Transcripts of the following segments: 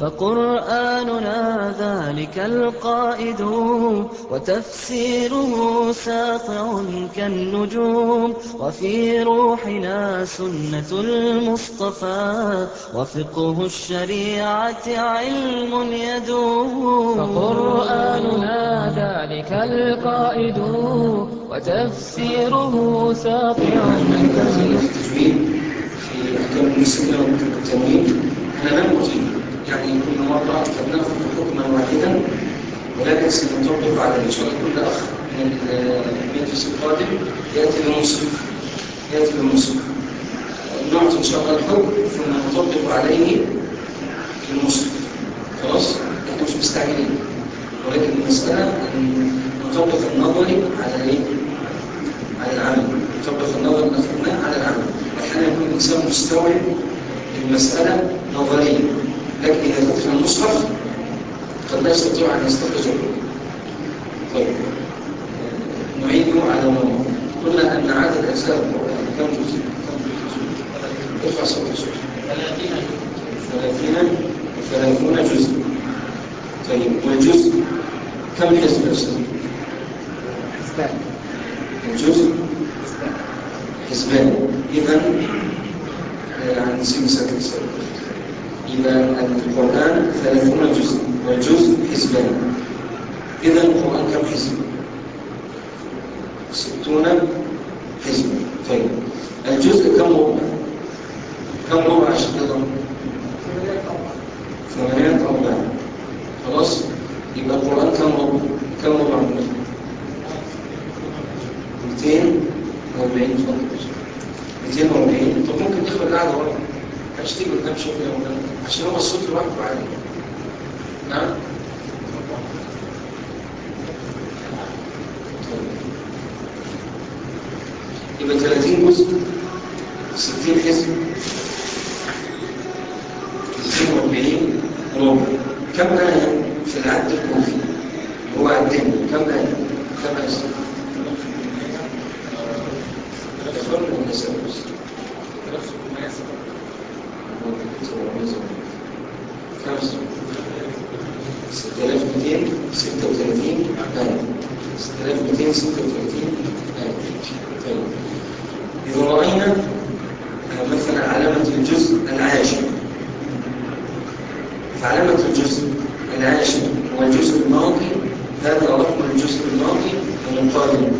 فقرآننا ذلك القائد وتفسيره ساطع كالنجوم وفي روحنا سنة المصطفى وفقه الشريعة علم يدوم فقرآننا ذلك القائد وتفسيره ساطع التجويد في أحكام المسلمين والتنوين احنا لم نطيب يعني كل مرة قد نأخذ حكما واحدا ولكن سنطبق على إن شاء الله كل أخ من المجلس القادم يأتي بمصحف يأتي بمصحف نعطي إن شاء الله الحكم ثم نطبق عليه المصحف خلاص؟ احنا مش مستعجلين ولكن المسألة أن نطبق النظري على إيه؟ على العمل نطبق النظر المفهومات على العمل أحيانا يكون الإنسان مستوعب المسألة نظريا لكن إذا فتح المصحف قد لا يستطيع أن يستخرجه طيب نعيده على مرة قلنا أن عدد أجزاء القرآن كم جزء؟ ارفع صوت الصوت ثلاثين وثلاثون جزء طيب والجزء كم حزب يا أستاذ؟ الجزء حزبان إذا عن سين سكن إذا القرآن ثلاثون جزء والجزء حزبان إذا القرآن كم حزب؟ ستون حزب طيب الجزء كم ربع؟ كم ربع عشان تضرب؟ ثمانية أرباع خلاص؟ يبقى القرآن كم ربع؟ كم ربع منه؟ 240 فقط 240 طب ممكن تدخل القعده ورا مش تيجي قدام شوف يا مولانا عشان هو الصوت لوحده عالي نعم يبقى 30 جزء 60 حزب 240 ربع كم آية في العد الكوفي هو عدين كم آية كم آية الأخبار والنساء خمسة ستة آلاف مئتين ستة وثلاثين آية ستة آلاف مئتين ستة وثلاثين آية طيب إذا رأينا مثلا علامة الجزء العاشر فعلامة الجزء العاشر هو الجزء الماضي هذا رقم الجزء الماضي ومقارن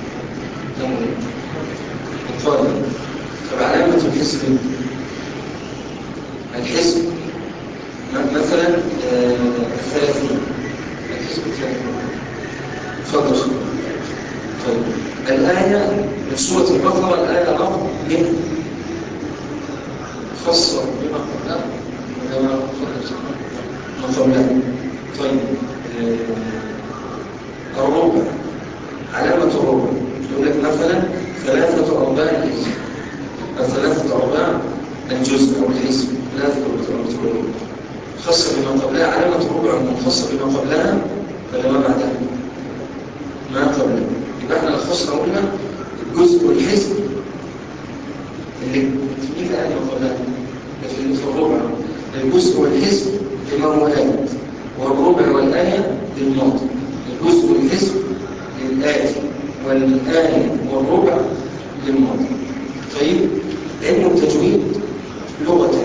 مقارن طب علامة الحزب الحزب مثلا الثلاثين الحزب الثلاثين تفضل طيب الآية من سورة البقرة الآية رقم من خاصة بما قبلها وما ما قبلها طيب الربع علامة الربع يقول لك مثلا ثلاثة أرباع الحزب ثلاثة أرباع الجزء أو الحزب ثلاثة أرباع خاصة بما قبلها علامة الربع خاصة بما قبلها فلا ما بعدها ما قبلها يبقى احنا لخصنا قلنا الجزء والحزب اللي تجيب آية ما قبلها في في الربع الجزء والحزب لما هو آية والربع والآية للماضي الجزء والحزب للآية والآية والربع للماضي طيب علم التجويد لغة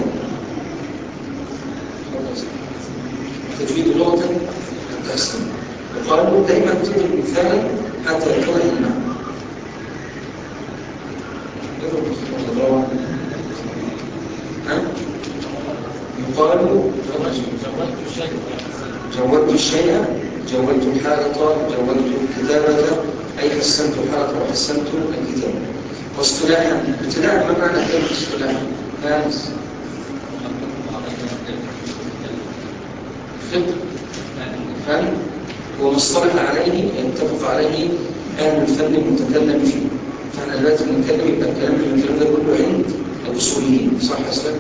التجويد لغة تقسم وقالوا دائما تضرب مثالا حتى يتضح المعنى يقال جودت الشيء جودت الحالة جودت الكتابة أي حسنت الحالة وحسنت الكتابة واصطلاحا ابتداء ما معنى كلمة اصطلاحا فارس فقه فن ومصطلح عليه يتفق عليه أهل الفن المتكلم فيه فاحنا دلوقتي بنتكلم يبقى الكلام اللي بنتكلم ده كله عند الأصوليين صح يا اسلام؟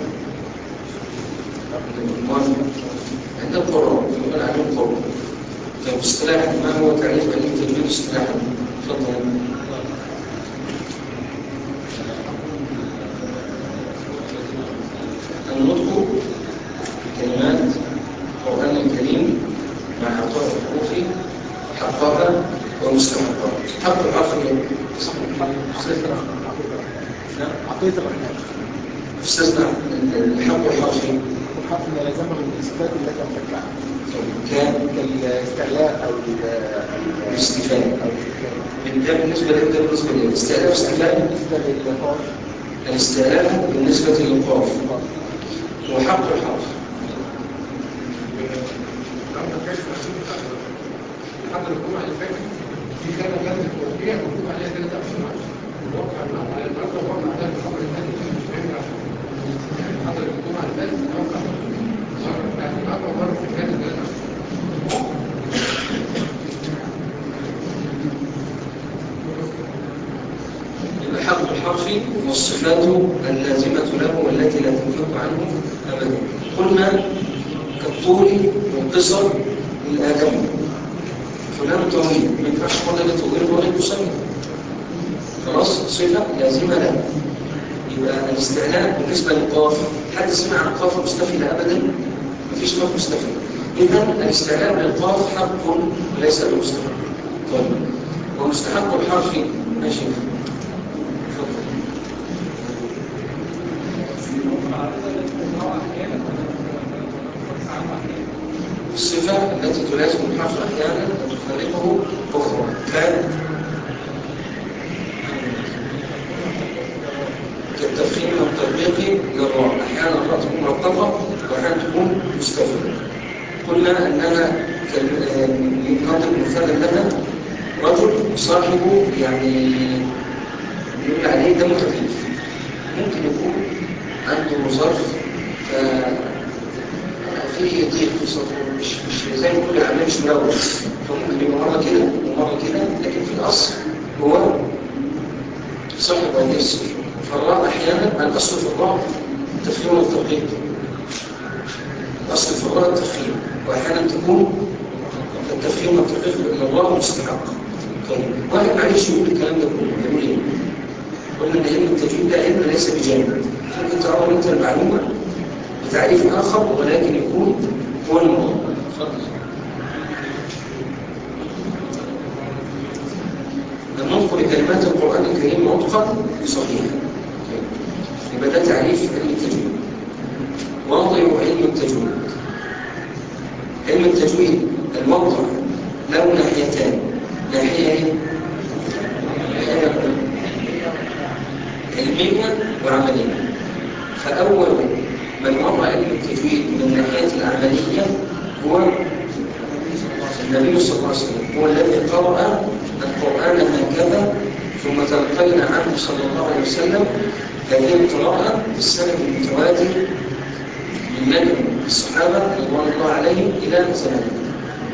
عند القراء يقول عليهم قراء طيب اصطلاحا ما هو تعريف علم التجويد اصطلاحا؟ تفضل النطق كلمات القرآن الكريم مع إعطاء الحروف حقها ومستحقها حق الحرف إيه؟ عقيدة الرحمن استثنى الحق الحرف إيه؟ الحرف ما يلزمه من الصفات التي أمتكها كان كالاستعلاء أو ال- ال- الاستفهام. أو الاستفهام. ده بالنسبة لده بالنسبة للاستعلاء والاستفهام بالنسبة للقاف الاستعلاء بالنسبة للقاف وحق الحرف حضر الجمعة اللي فاتت في كذا كذا فوقية مكتوب عليها ثلاثة أسماء الواقع النهارده على النهارده الواقع على الخبر الثاني مش هينفع حضر الجمعة اللي فاتت الواقع المرة بتاعت النهارده ومرة في كذا ثلاثة أسماء يبقى حق الحرف والصفات اللازمة له والتي لا تنفك عنه أبدا قلنا كالطول والقصر والآدم فلان طويل ما ينفعش فضل طويل ولا قصير خلاص صفة لازمة له يبقى الاستعلاء بالنسبة للقاف حد سمع عن القاف المستفلة أبدا مفيش قاف مستفلة إذا الاستعلاء بالقاف حق وليس بمستحق طيب ومستحق الحرف ماشي اتفضل. الصفة التي تلازم الحرف أحيانا وتفرقه أخرى كان كالتفخيم والتطبيق للراء أحيانا الراء تكون مرتبطة وأحيانا تكون مستفيدة قلنا أنها ننطق مثالا لها رجل صاحبه يعني يقول عليه دم خفيف ممكن يكون عنده ظرف ف- في ضيق في صدره مش مش زي ما كل العمليه مش ملوث فممكن يبقى مره كده ومره كده لكن في الاصل هو صاحب هذه الصفه فالراء احيانا الاصل في الراء التفخيم والتدقيق الاصل في الراء التفخيم واحيانا تكون التفخيم والتدقيق لان الراء مستحق طيب واحد معلش يقول الكلام ده كله يقول ايه؟ قلنا ان علم التجويد ده علم ليس بجانب ممكن تعرف انت المعلومه بتعريف آخر ولكن يكون هو الموضوع اتفضل النطق بكلمات القرآن الكريم نطقا صحيحا يبقى ده تعريف علم التجويد واضع علم التجويد علم التجويد الوضع له ناحيتان ناحية ايه؟ ناحية علمية وعملية فأول من وضع علم التجويد من الناحية العملية هو النبي صلى الله عليه وسلم هو الذي قرأ القرآن هكذا ثم تلقينا عنه صلى الله عليه وسلم هذه القراءة بالسند المتواتر من نجم الصحابة رضوان الله عليهم إلى زماننا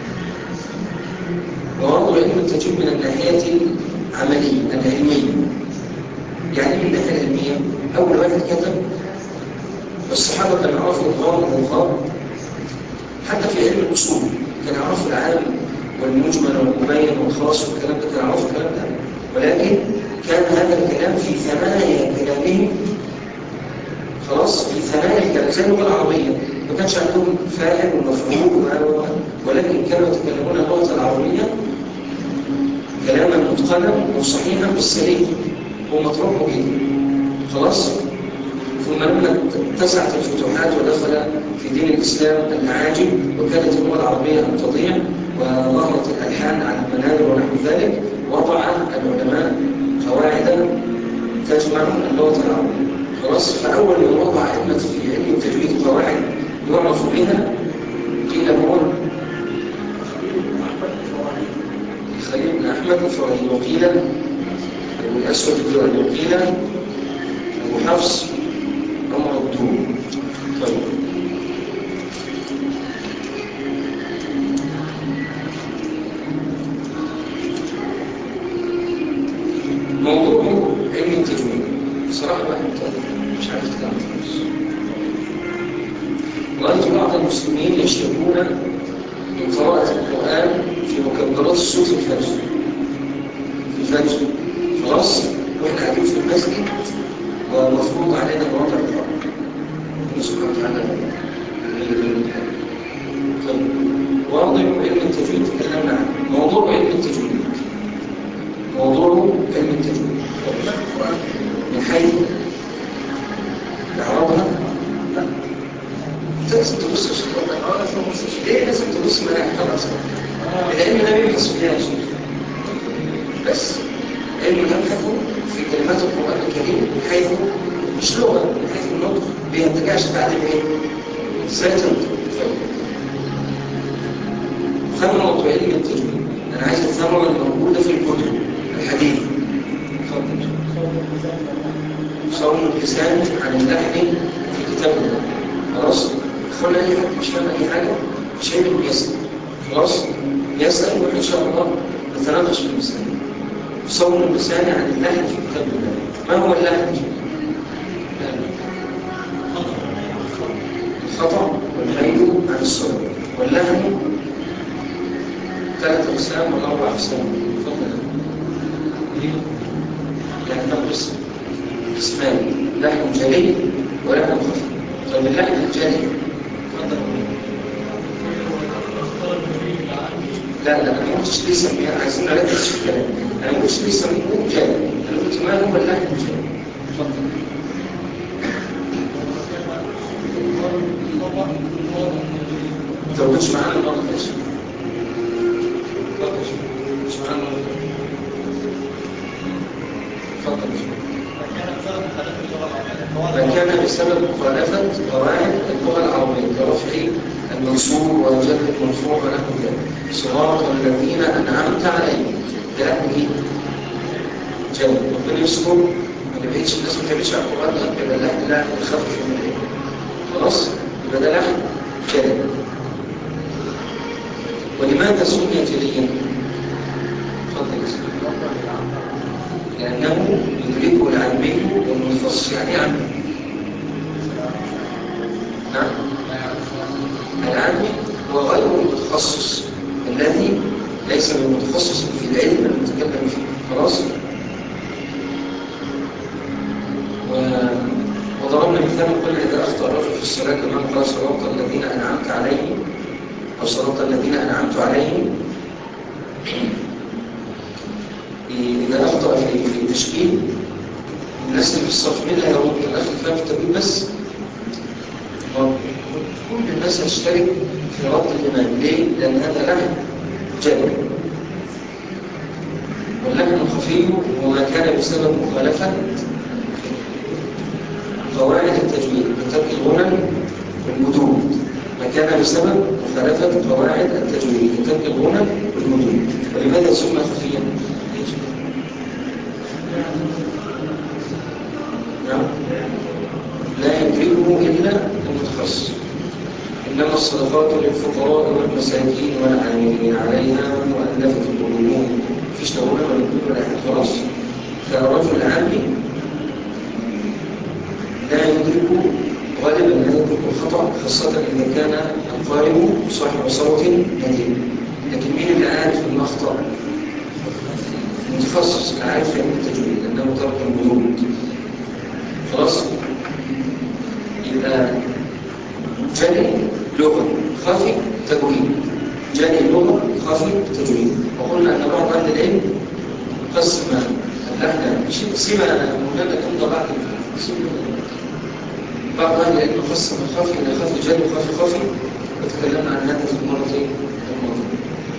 ووضع علم التجويد من الناحية العملية العلمية يعني من الناحية العلمية أول واحد كتب الصحابة كانوا يعرفوا الغار والغار حتى في علم الأصول كانوا يعرفوا العام والمجمل والمبين والخاص والكلام ده كانوا يعرفوا الكلام ده ولكن كان هذا الكلام في ثنايا كلامهم خلاص في ثنايا الكلام زي اللغة العربية ما كانش عندهم فاعل ومفعول و- ولكن كانوا يتكلمون اللغة العربية كلاما متقنا وصحيحا بالسليم ومطروحه جدا خلاص ثم لما اتسعت الفتوحات ودخل في دين الإسلام الأعاجم وكانت اللغة العربية أن تضيع وظهرت الألحان على المنابر ونحو ذلك وضع العلماء قواعد تجمع اللغة العربية خلاص فأول من وضع علم في علم التجويد قواعد يعرف بها قيل هو خليل بن أحمد الفرعي وقيل أبو الأسود بن أبي وقيل أبو حفص عمر الدور طيب موضوع علم التجويد بصراحة بقى مش عارف كلام خالص رأيت بعض المسلمين يشتكون من قراءة القرآن في مكبرات الصوت في الفجر في الفجر خلاص واحنا قاعدين في المسجد ومفروض علينا الوضع القرآن الله سبحانه وتعالى التجويد تكلمنا عنه موضوع علم التجويد موضوع علم التجويد من حيث إعرابها لا لازم تبص يا شيخ ليه لازم تبص ما يحترم العلم لا يبحث فيها يا شيخ بس علم يبحث في كلمات القرآن الكريم من حيث مش لغة من حيث النطق بينتجعش تعلم ايه؟ ازاي تنطق ثمرة علم التجويد أنا عايز الثمرة الموجودة في الكتب الحديث اتفضل صوم اللسان عن اللحن في كتاب الله خلاص اخوانا اي حد مش فاهم اي حاجه مش هيقدر يسال خلاص يسال وان شاء الله نتناقش في المسألة صوم اللسان عن اللحن في كتاب الله ما هو اللحن؟ الخطأ والميل عن الصوم واللحن ثلاث أقسام ولا أربع أقسام تفضل يعني نقص اسمان لحم جلي ولحم خفي طيب اللحم الجلي لا لا انا ما قلتش ليه سميها عايزين نركز في الكلام انا ما قلتش ليه سموه جلي انا قلت ما هو اللحم الجلي اتفضل انت ما كنتش معانا المره اللي فاتت اتفضل يا شيخ. مش معانا المره اللي فاتت اتفضل يا شيخ. ما كان بسبب مخالفة قواعد اللغة العربية كرفع المنصوب وجر المرفوع ونحو ذلك صراط الذين أنعمت عليهم ده إيه؟ جل ربنا يذكر ما نبعدش الناس ما تعملش على القرآن ده يبقى لا لا نخفف من الايه خلاص يبقى ده لحن جل ولماذا سمي جليا؟ اتفضل يا سيدي لأنه يدركه العلمي والمتخصص يعني عمي نعم العلمي هو غير المتخصص الذي ليس من متخصص في العلم المتكلم فيه خلاص و- وضربنا مثال قلنا إذا أخطأ الرجل في الصلاة كما قال صراط الذين أنعمت عليهم أو صراط الذين أنعمت عليهم إذا أخطأ في في التشكيل الناس اللي في الصف مين اللي هيرد الأخ فاهم في التمرين بس طب كل الناس هتشترك في رد الإمام ليه؟ لأن هذا لحن جلد واللحن الخفي هو ما كان بسبب مخالفة قواعد التجويد بترك الغنى والمدود ما كان بسبب مخالفة قواعد التجويد بترك الغنى والمدود ولماذا سمى خفيا؟ نعم لا يدركه إلا المتخصص إنما الصدقات للفقراء والمساكين والعاملين عليها مؤلفة القلوب فيش تقول ولا نقول ولا حاجة خلاص فالرجل العامي لا يدرك غالبا لا يدرك الخطأ خاصة إذا كان القارئ صاحب صوت نديم لكن مين اللي عارف انه أخطأ؟ متخصص اللي عارف علم التجويد لأنه ترك الوجود خلاص يبقى جلي لغة خفي تجويد جلي لغة خفي تجويد وقلنا أن بعض أهل العلم قسم اللحن سمة مولانا كم بعد بعض أهل العلم قسم الخفي إلى خفي جلي وخفي خفي وتكلمنا عن هذا في المرة الماضية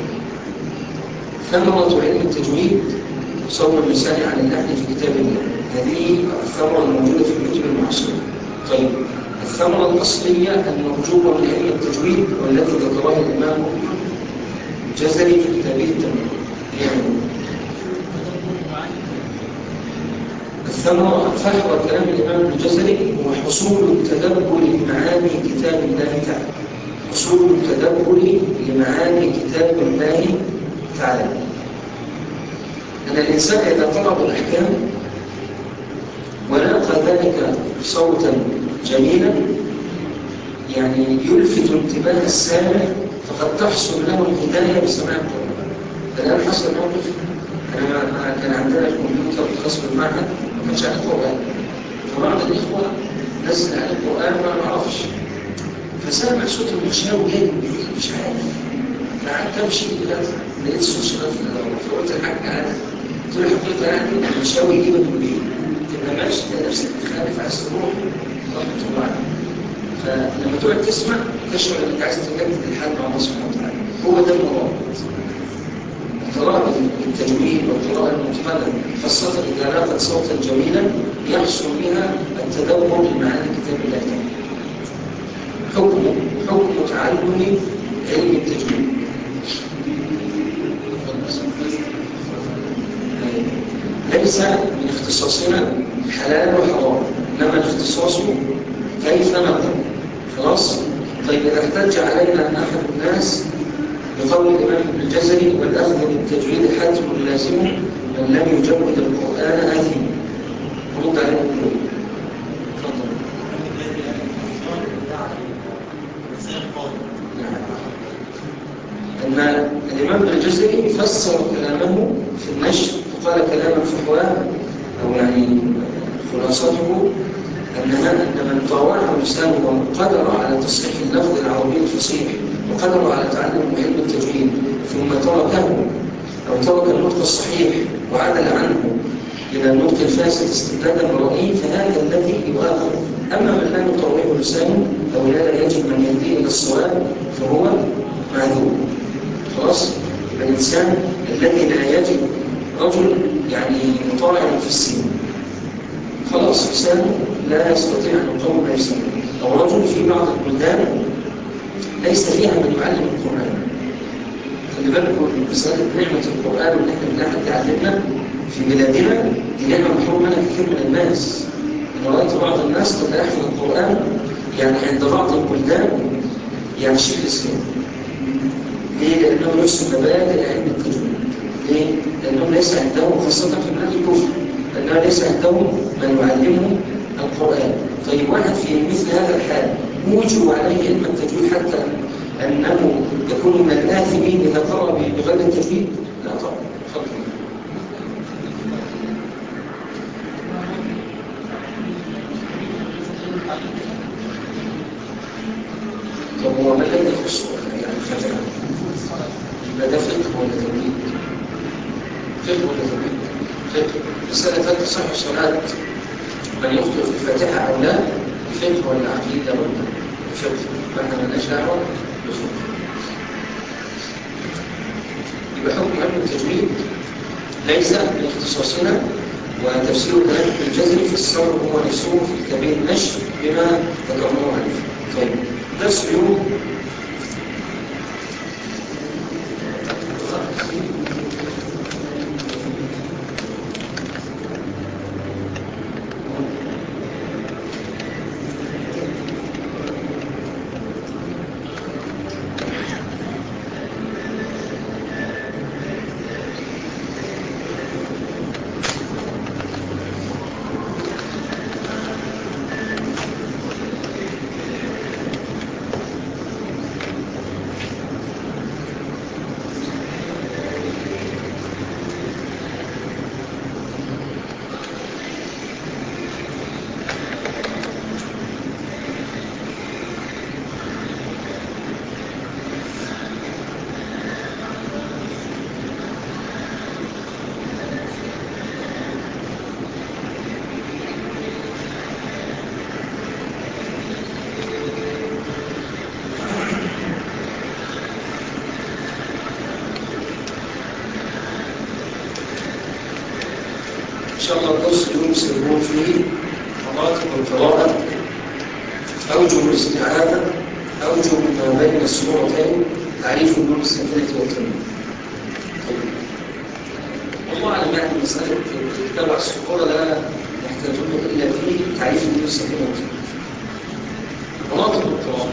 ثمرة علم التجويد صور اللسان عن اللحن في كتاب الله هذه الثمرة الموجودة في الكتب المعاصرة طيب الثمرة الأصلية المرجوة من علم التجويد والتي ذكرها الإمام الجزري في كتابه التمام يعني الثمرة فحوى كلام الإمام الجزري هو حصول التدبر لمعاني كتاب الله تعالى حصول التدبر لمعاني كتاب الله تعالى أن الإنسان إذا طلب الأحكام ولقى ذلك صوتا جميلا يعني يلفت انتباه السامع فقد تحصل له الهداية بسماع القرآن الآن حصل موقف أنا أنا كان عندنا الكمبيوتر الخاص بالمعهد ما كانش عليه قرآن فبعض الإخوة نزل على القرآن ما نعرفش فسامع صوت المشاوي جاي من بعيد مش عارف فقعدت امشي كده لقيت صوت شباب في الهواء فقلت للحاج عادي قلت له حضرتك يعني مش ناوي يجيبك من البيت تبقى ماشي تلاقي نفسك بتخالف عايز تروح رحمة الله عليك فلما تقعد تسمع تشعر انك عايز تجدد الحال مع الله سبحانه وتعالى هو ده المراد القراءة بالتجويد والقراءة المتقنة خاصة إذا لاقت صوتا جميلا يحصل بها التدبر لمعاني كتاب الله تعالى حكم حكم تعلم علم التجويد ليس من اختصاصنا حلال وحرام انما الاختصاص كيف نقرا خلاص طيب اذا احتج علينا احد الناس بقول الامام ابن الجزري والاخذ بالتجويد حاتم لازمه من لم يجود القران اثم رد عليه الكل تفضل أن الإمام ابن الجزري فسر كلامه في النشر وقال كلاما فحواه أو يعني خلاصته أنها أن من طاوعه لسانه وقدر على تصحيح اللفظ العربي الفصيح وقدر على تعلم علم التجويد ثم تركه أو ترك النطق الصحيح وعدل عنه إلى النطق الفاسد استبدادا برأيه فهذا الذي يؤاخذ أما من لا يطوعه لسانه أو لا يجب من يهديه إلى الصواب فهو معذور خلاص الإنسان الذي لا يجب رجل يعني مطالع في السن خلاص لسانه لا يستطيع أن يقوم لسانه أو رجل في بعض البلدان ليس فيها من يعلم القرآن خلي بالكم مسألة نعمة القرآن وإن احنا بنعمل تعلمنا في بلادنا دي نعمة محروم منها كثير من الناس أنا رأيت بعض الناس قد يحفظ القرآن يعني عند بعض البلدان يعني شيء الإسلام ليه؟ لأنه يحسن مبادئ علم التجويد ليه؟ لأنهم ليس عندهم خاصة في بلاد الكفر لأنه ليس عندهم من يعلمهم القرآن طيب واحد في مثل هذا الحال موجب عليه علم التجويد حتى أنه يكون من الآثمين إذا قرأ بغير التجويد لا طبعا تفضل طب هو ما الذي يخص يعني الفاتحة؟ يبقى ده فقه ولا تجويد؟ فقه ولا تجويد؟ فقه مسألة هل تصح صلاة من يخطئ في الفاتحة أو لا؟ فقه ولا عقيدة ولا فقه؟ فاحنا مالناش دعوة بفقه يبقى حكم علم التجويد ليس من اختصاصنا وتفسير كلام ابن الجزري في الصبر هو نفسه في كبير النشر بما ذكرناه عليه. طيب درس اليوم إن شاء الله الدرس اليوم سيكون فيه مراتب القراءة أوجه الاستعاذة أوجه ما بين السورتين تعريف النور السكينة والتنوين طيب والله أعلم يعني مسألة تبع السورة لا يحتاجون إلا في تعريف النور السكينة والتنوين مراتب القراءة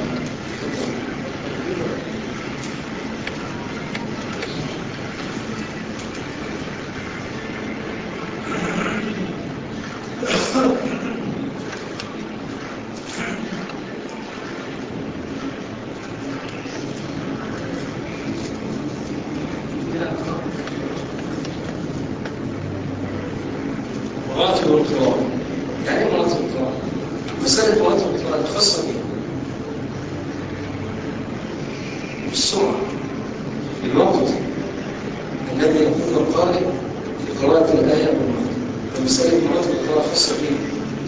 مراتب القراءة يعني ايه مراتب القراءة؟ مسألة مراتب القراءة الخاصة بها بالسرعة الوقت الذي يكون القارئ في قراءة الآية والمعنى فمسألة مراتب القراءة خاصة به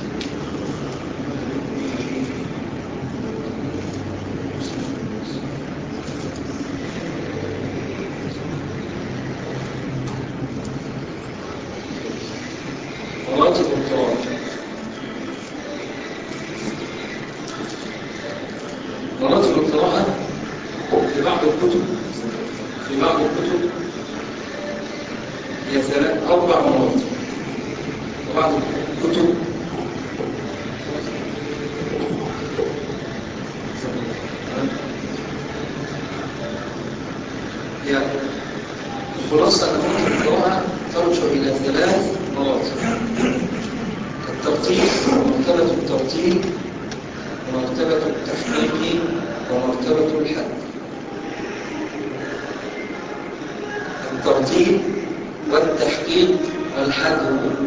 مراتب القراءة مراتب القراءة في بعض الكتب في بعض الكتب هي ثلاث أربع مراتب وبعض الكتب هي الخلاصة أن مراتب القراءة ترجع إلى ثلاث مراتب الترتيب ومرتبة الترتيب ومرتبة التحقيق ومرتبة الحد الترتيب والتحقيق والحد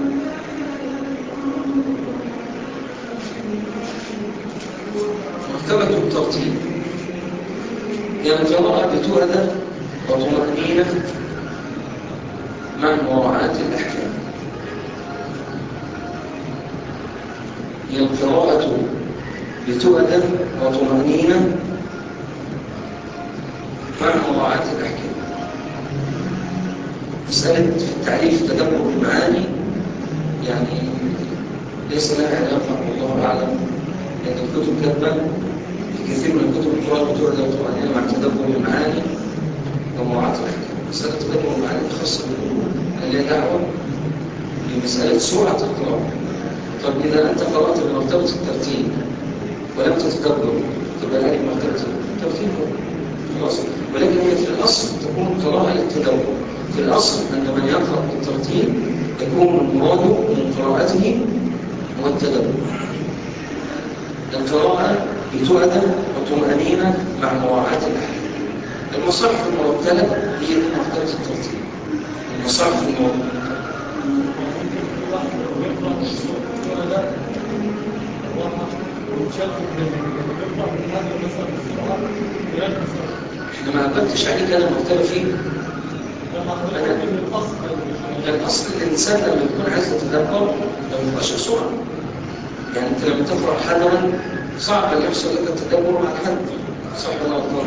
مرتبة الترتيب هي القراءة بتؤدى وطمأنينة مع مراعاة الأحكام هي القراءة بتؤدى وطمأنينة مع مراعاة الأحكام مسألة في التعريف تدبر المعاني يعني ليس لها علاقة والله أعلم لأن الكتب كاتبة في كثير من الكتب القراءة بتؤدى وطمأنينة مع تدبر المعاني ومراعاة الأحكام مسألة تدبر المعاني خاصة بالقلوب هل لها دعوة بمسألة سرعة القراءة طب إذا أنت قرأت بمرتبة الترتيب ولم تتدبر تبقى هذه مرتبة الترتيب خلاص ولكن هي في الأصل تكون قراءة للتدبر في الأصل أن من يقرأ بالترتيب يكون المراد من قراءته هو التدبر القراءة بتؤدى وطمأنينة مع مراعاة الأحكام المصاحف المرتلة هي دي مرتبة الترتيب المصاحف المرتلة احنا ما عبدتش عليك انا مرتبة فيه الأصل الإنسان لما يكون عايز يتدبر ما يبقاش بسرعة يعني أنت لما تقرأ حدوا صعب أن يحصل لك التدبر مع الحد صح ولا غلطان؟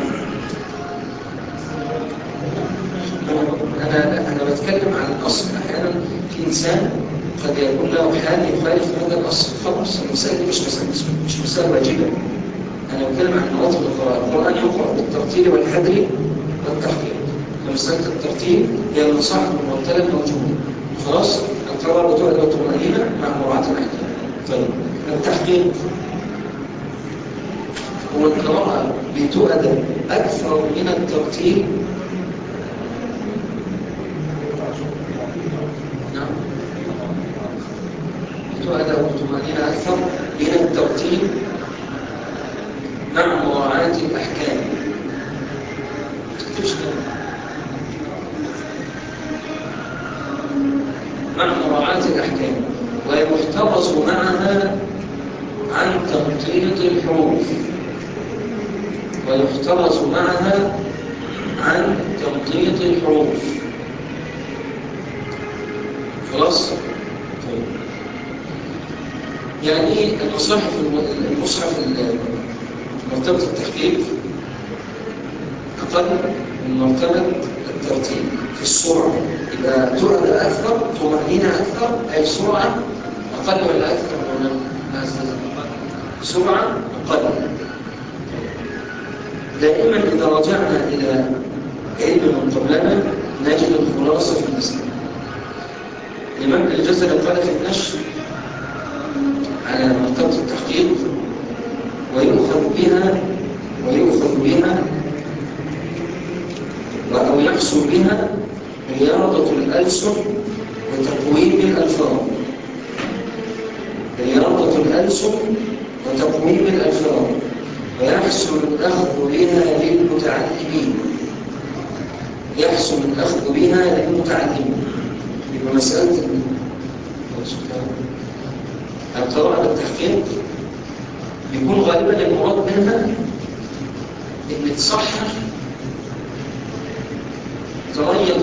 أنا أنا بتكلم عن الأصل أحيانا في إنسان قد يكون له حال يخالف هذا الأصل خلاص المسألة دي مش مسألة مش مسألة واجبة أنا بتكلم عن مراتب القراءة القرآن يقرأ بالترتيل والحدر والتحقيق فمسألة الترتيب هي المصاحف المرتبة الموجودة خلاص القراءة بتؤدى الطمأنينة مع مراعاة الأحكام طيب التحقيق هو القراءة بتؤدى أكثر من الترتيب نعم بتؤدى الطمأنينة أكثر من الترتيب مع مراعاة الأحكام تكتبش كده مع مراعاة الأحكام ويحتفظ معها عن تمطيط الحروف ويحتفظ معها عن تمطيط الحروف خلاص؟ طيب. يعني ايه المصحف المصحف مرتبة التحقيق أقل من مرتبة الترتيب في السرعة يبقى تؤدى أكثر طمأنينة أكثر أي سرعة أقل ولا أكثر ولا سرعة أقل دائما إذا رجعنا إلى علم من قبلنا نجد الخلاصة في المسألة الإمام الجزري قال في النشر على مرتبة التحقيق ويؤخذ بها ويؤخذ بها أو يحصل بها رياضة الألسن وتقويم الألفاظ رياضة الألسن وتقويم الألفاظ ويحصل الأخذ بها للمتعلمين يحصل الأخذ بها للمتعلمين يبقى مسألة القراءة بالتحقيق بيكون غالبا المراد منها ان تصحح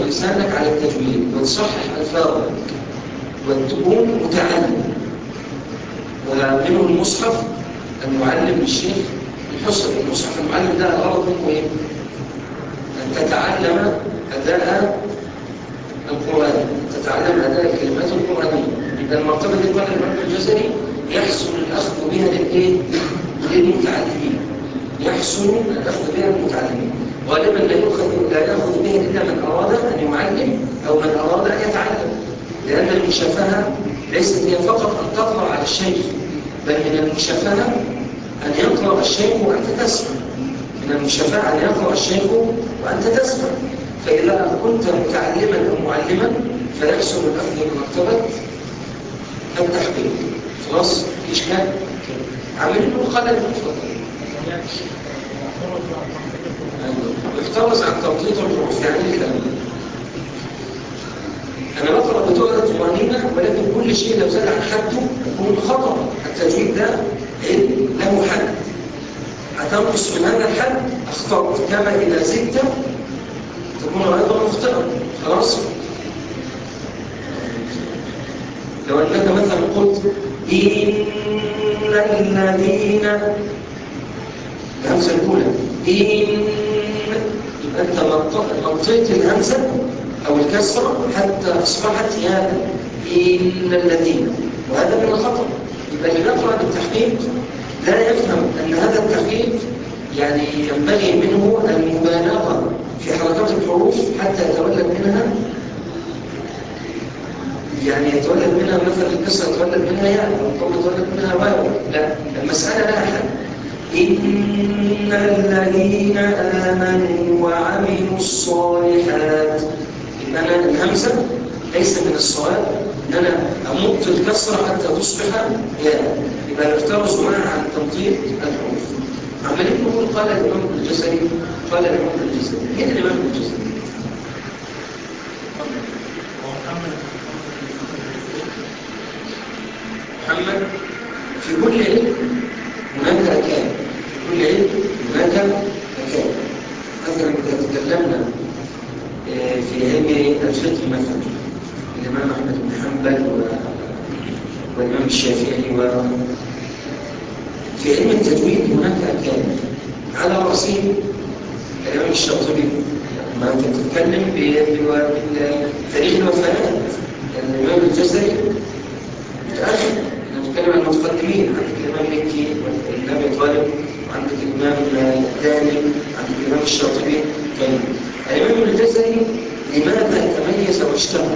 لسانك على التجويد وتصحح ألفاظك وتكون متعلم ومنه المصحف المعلم للشيخ الحسن المصحف المعلم ده الغرض منه ايه؟ أن تتعلم أداء القرآن تتعلم أداء الكلمات القرآنية إذا المرتبة دي قال الإمام الجزري يحسن الأخذ بها للإيه؟ للمتعلمين يحسن الأخذ بها للمتعلمين غالبا لا يأخذ لا يأخذ بها إلا من أراد أن يعلم أو من أراد أن يتعلم لأن المشافهة ليست هي فقط أن تقرأ على الشيخ بل من المشافهة أن يقرأ الشيخ وأنت تسمع من المشافهة أن يقرأ الشيخ وأنت تسمع فإذا كنت متعلما أو معلما فيحسن الأخذ بمرتبة التحقيق خلاص إشكال عاملين له قلم مفرد يحترز عن تبطيط الحروف يعني ايه الكلام ده؟ أنا بقرأ بطريقة طمأنينة ولكن كل شيء لو زاد عن حده يكون خطأ التجويد ده علم له حد هتنقص من هذا الحد أخطأت كما إذا زدت تكون أيضا مخطئا خلاص لو أنك مثلا قلت إن الذين الهمزة الأولى إن يبقى أنت مطيت الهمزة أو الكسرة حتى أصبحت ياء إن الذين وهذا من الخطأ يبقى اللي يقرأ بالتحقيق لا يفهم أن هذا التحقيق يعني ينبغي منه المبالغة في حركات الحروف حتى يتولد منها يعني يتولد منها مثلا الكسرة يتولد منها ياء أو الضم يتولد منها واو لا المسألة لها حل إن الذين آمنوا وعملوا الصالحات إن أنا الهمزة ليس من الصواب إن أنا أمط الكسرة حتى تصبح ياء يبقى يفترض معها عن تمطيط الحروف عمالين نقول قال الإمام الجزري قال الإمام الجزري مين الإمام الجزري؟ محمد في كل علم هناك أكان في كل علم هناك أكان مثلا إذا تكلمنا في علم الفقه مثلا الإمام أحمد بن حنبل والإمام الشافعي و في علم التجويد هناك أكان على رأسهم الإمام الشاطبي ما أنت تتكلم بتاريخ الوفيات الإمام الجزري متأخر نتكلم عن المتقدمين عندك الإمام مكي والإمام أبي طالب وعندك الإمام الداني عندك الإمام الشاطبي طيب الإمام الجزري لماذا تميز واشتهر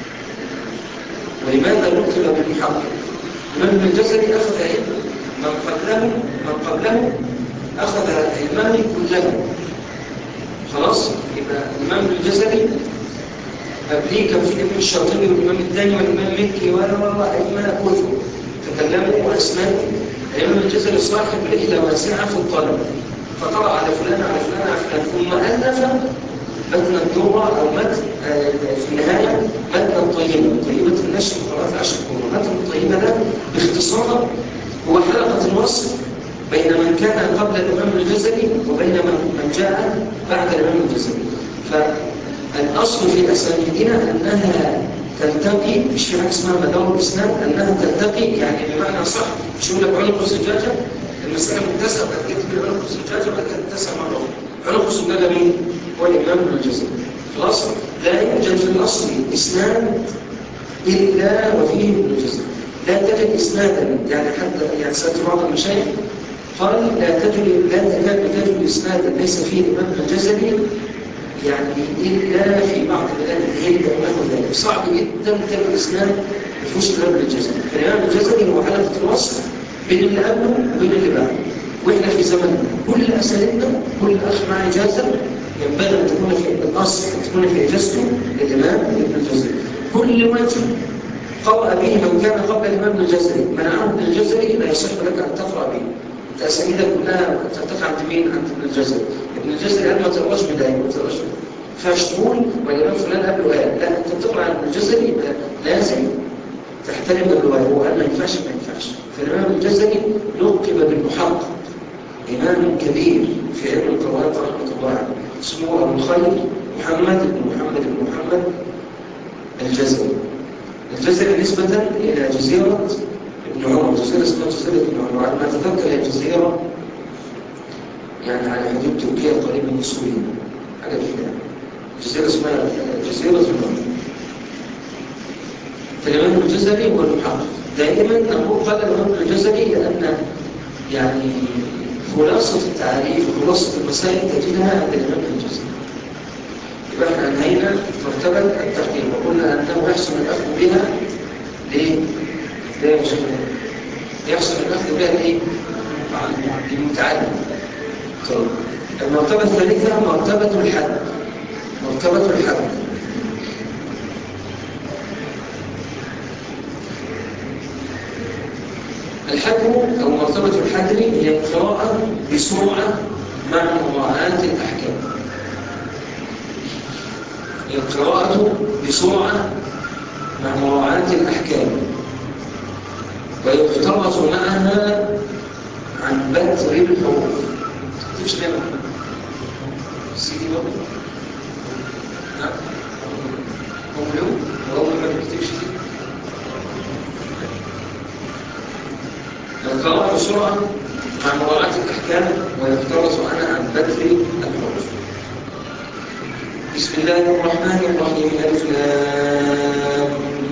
ولماذا لقب بالمحقق الإمام الجزري أخذ علم من قبله من قبله أخذ علمه كله خلاص يبقى الإمام الجزري قبليه كان في الإمام الشاطبي والإمام الداني والإمام مكي وأئمة كثر تكلموا وأسماء الإمام الجزري صاحب رحلة واسعة في الطلب فقرأ على فلان على فلان على فلان ثم ألف متن الدورة أو متن في النهاية متن طيبة طيبة النشر قرأت عشر كورة متن الطيبة ده باختصار هو حلقة الوصف بين من كان قبل الإمام الجزري وبين من جاء بعد الإمام الجزري فالأصل في أسانيدنا أنها تلتقي مش في حاجة اسمها مدار الإسلام أنها تلتقي يعني بمعنى صح مش يقول لك عنق الزجاجة المسألة متسعة بعد كده تجيب عنق الزجاجة بعد كده تتسع مرة عنق الزجاجة مين؟ هو الإمام الجزري خلاص لا يوجد في الأصل إسلام إلا وفيه ابن الجزري لا تجد إسنادا يعني حتى يعني سألت بعض المشايخ قال لا تجد لا تكاد تجد إسنادا ليس فيه الإمام الجزري يعني إلا في بعض بلاد الهند أو نحو ذلك صعب جدا تجد إسناد ما فيهوش الإمام الجزري فالإمام الجزري هو حلقة الوصف بين اللي قبله وبين اللي بعده وإحنا في زمننا كل أساليبنا كل أخ مع إجازة ينبغي أن تكون في الأصل أن تكون في إجازته للإمام ابن الجزري كل وجه قرأ به من كان قبل الإمام الجزري منعه ابن الجزري لا يصح لك أن تقرأ به الأسانيد كلها ترتفع عند مين؟ عند ابن الجزري ابن الجزري قال ما تقراش بداية ما تقراش فاش تقول والإمام فلان قال له آه لا أنت بتقرأ عن ابن الجزري يبقى لازم تحترم الرواية هو قال ما ينفعش ما ينفعش فالإمام الجزري لقب بالمحقق إمام كبير في علم القواعد رحمة الله عليه اسمه أبو الخير محمد بن محمد محمد بن محمد الجزري الجزري نسبة إلى جزيرة ابن عمر جزيرة اسمها جزيرة ابن عمر على ما أتذكر هي جزيرة يعني على حدود تركيا قريبة من سوريا حاجة كده جزيرة اسمها جزيرة ابن عمر فالإمام الجزري هو المحقق دائما نقول قال الإمام الجزري لأن يعني خلاصة التعريف وخلاصة المسائل تجدها عند الإمام الجزري يبقى احنا انهينا مرتبة التحقيق وقلنا أنه يحسن الأخذ بها ليه؟ ليه يا شيخ؟ يحسن الأخذ بها ليه؟ للمتعلم طيب المرتبة الثالثة مرتبة الحد مرتبة الحد الحد أو مرتبة الحدر هي القراءة بسرعة مع مراعاة الأحكام هي القراءة بسرعة مع مراعاة الأحكام ويحترز معها عن بتر الحروف تكتبش ليه سيدي بابا نعم هم اليوم والله ما بتكتبش دي القراءة بسرعة مع مراعاة الأحكام ويحترز عنها عن بتر الحروف بسم الله الرحمن الرحيم ألف لام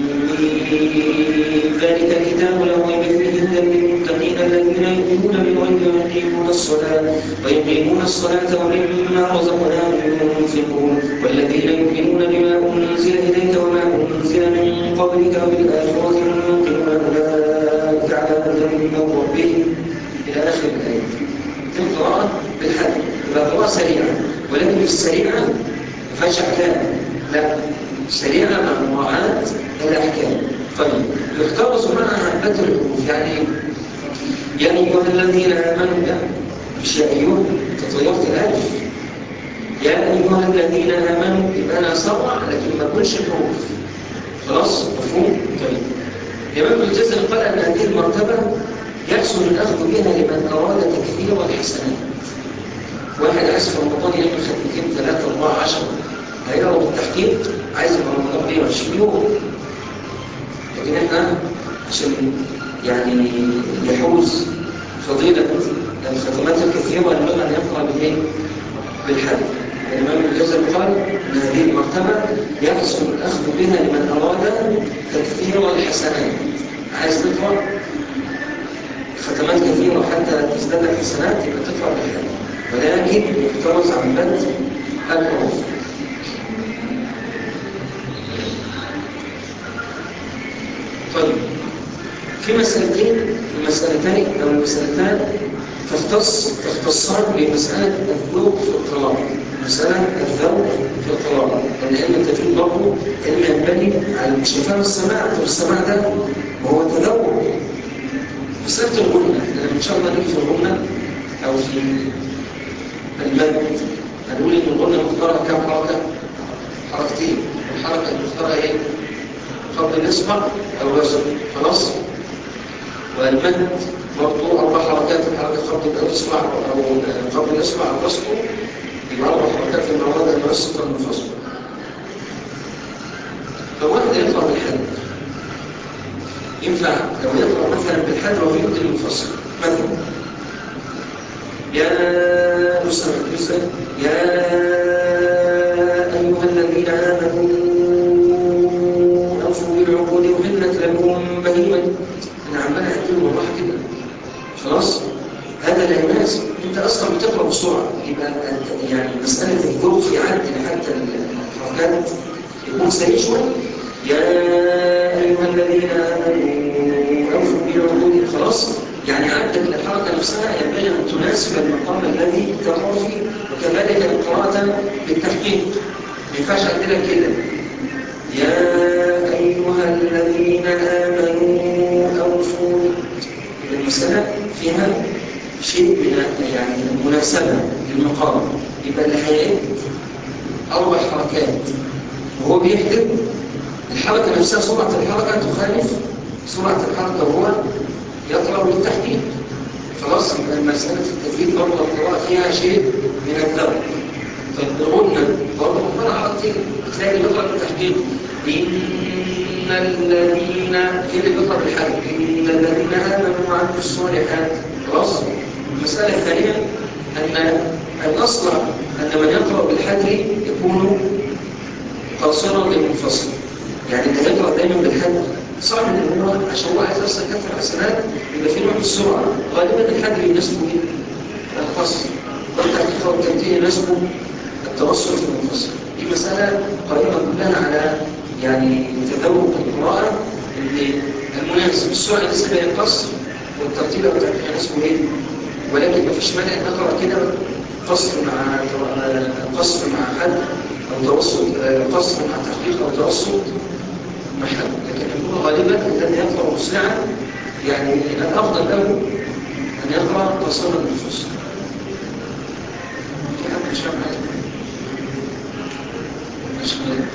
ميم. ذلك الكتاب لا ريب فيه هدى للمتقين الذين يؤمنون بالغيب ويقيمون الصلاة ويقيمون الصلاة ومما رزقناهم ينفقون والذين يؤمنون بما أنزل إليك وما أنزل من قبلك وبالآخرة هم يوقنون أولئك على هدى من ربهم إلى آخر الآية القراءة بالحد يبقى قراءة سريعة ولكن السريعة ما فيهاش أحكام لا سريعة مع مراعاة الأحكام طيب يختلص معها هبات الحروف يعني يا أيها الذين آمنوا لا مش يا أيها تطيرت الألف يا أيها الذين آمنوا يبقى أنا أسرع لكن ما أقولش الحروف خلاص مفهوم طيب الإمام الجزري قال أن هذه المرتبة يحسن الأخذ بها لمن أراد تكثير الحسنات واحد عايز في رمضان يعمل ختمتين ثلاثة أربعة عشرة هيقرأ بالتحقيق عايز في رمضان 120 يوم لكن احنا عشان يعني يحوز فضيلة الختمات الكثيرة ينبغي أن يقرأ بالإيه؟ بالحد الإمام الجزري قال أن هذه المرتبة يحسن الأخذ بها لمن أراد تكثير الحسنات عايز تقرأ ختمات كثيرة حتى تزداد الحسنات يبقى تقرأ بالحد ولكن يحترز عن بد الحروف طيب في مسألتين المسألتين أو المسألتان تختص تختصان بمسألة الذوق في الطلاق مسألة الذوق في الطلاق لأن علم التجويد برضه علم ينبني على مش فهم السماع والسماع ده وهو تذوق مسألة الغنى لما إن شاء الله نيجي في الغنى أو في المد هنقول إن الغنى مختارة كم حركة؟ حركتين الحركة المختارة إيه؟ قبل الإصبع أو الوزن خلاص؟ والمد برضه أربع حركات الحركة قبل الإصبع أو قبل الإصبع أو وسطه يبقى أربع حركات في المواد المتوسطة المنفصلة فواحد يقرأ بالحد ينفع لو يقرأ مثلا بالحد وفي يد المنفصل مثلا يا أسرة الجزء يا أيها الذين آمنوا أوفوا بالعقود أحلت لكم بهيمة أنا عمال أحكي والله كده خلاص هذا لا يناسب أنت أصلا بتقرأ بسرعة يبقى يعني مسألة الجوع في عد حتى الحركات يكون سريع شوية يا أيها الذين آمنوا أوفوا بالعقود خلاص يعني عدت الحركة نفسها ينبغي أن تناسب المقام الذي تقرأ فيه وكذلك القراءة بالتحقيق ما ينفعش عندنا كده يا أيها الذين آمنوا أوفوا المسألة فيها شيء من يعني مناسبة للمقام يبقى اللي هيعد أربع حركات وهو بيحدث الحركة نفسها سرعة الحركة تخالف سرعة الحركة وهو يقرأ بالتحديد خلاص يبقى المسألة في التجويد برضه القراءة فيها شيء من الذوق طيب لو قلنا برضه ربنا حاطين تلاقي اللي بيقرا بالتحقيق ان الذين ايه اللي بيقرا بالحد ان الذين امنوا وعملوا الصالحات خلاص المساله الثانيه ان الاصل ان من يقرا بالحد يكون قاصرا للمنفصل يعني اللي يقرا دايما بالحد صعب ان هو عشان هو عايز يوصل كثره حسنات يبقى في نوع من السرعه غالبا الحد يناسبه ايه؟ القصر والتحقيق والتنتيه يناسبه التوسط المنفصل دي مسألة قائمة كلها على يعني تذوق القراءة اللي المناسب السرعة لسه بين القصر والترتيب والتحقيق يناسبه ايه؟ ولكن ما فيش مانع ان اقرا كده قصر مع قصر مع حد او توسط قصر مع تحقيق او توسط مع حد لكن يكون غالبا الذي يقرا مسرعا يعني الافضل له ان يقرا قصرا النصوص في حد مش فاهم حاجه مش فاهم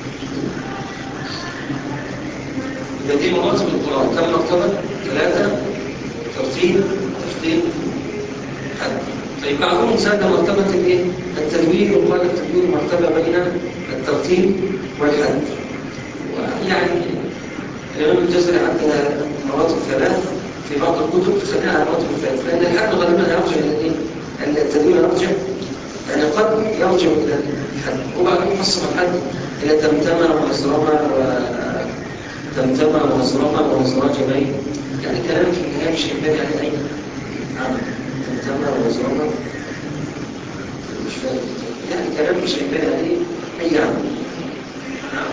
يبقى دي مراتب القراءة كم مرتبة؟ ثلاثة ترتيب ترتيب حد طيب بعضهم زاد مرتبة الايه؟ التدوين وقال التدوين مرتبة بين الترتيب والحد يعني الإمام الجزري عندها مراتب ثلاث في بعض الكتب تخليها على مراتب ثلاث لأن الحد غالبا يرجع إلى الايه؟ أن التدوين يرجع يعني قد يرجع إلى الحد وبعدين قسم الحد إلى تمتمة ومزرمة و تمتمة ومزرمة ومزراج بين يعني كلام في النهاية مش ينبغي يعني أي نعم تمتمة ومزرمة مش فاهم يعني كلام مش ينبغي عليه أي عمل نعم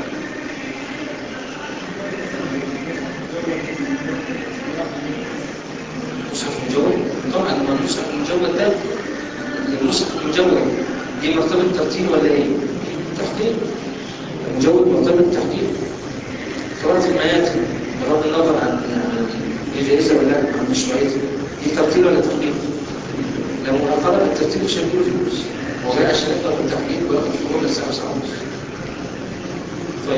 مصحف مجود طبعا ما المصحف المجود ده المصحف المجود دي مرتبة ترتيب ولا ايه؟ تحقيق المجود مرتبة تحقيق قراءة المياتي بغض النظر عن هي جائزة ولا عن مشروعيتها دي ترتيب ولا تحقيق؟ لو قرأ الترتيب مش هيديله فلوس هو جاي عشان يقرأ بالتحقيق وياخد في ربع ساعة ساعة ونص طيب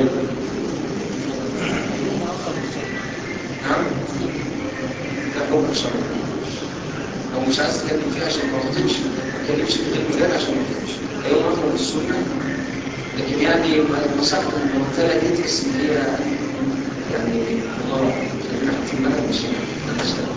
نعم ده حكم شرعي او مش عايز تتكلم فيه عشان ما تطيش ما تتكلمش في المجال عشان ما تطيش ايوه مطلب السنه لكن يعني المصحف المرتبه دي تحس ان هي يعني غلط لان احنا في المنهج مش هنشتغل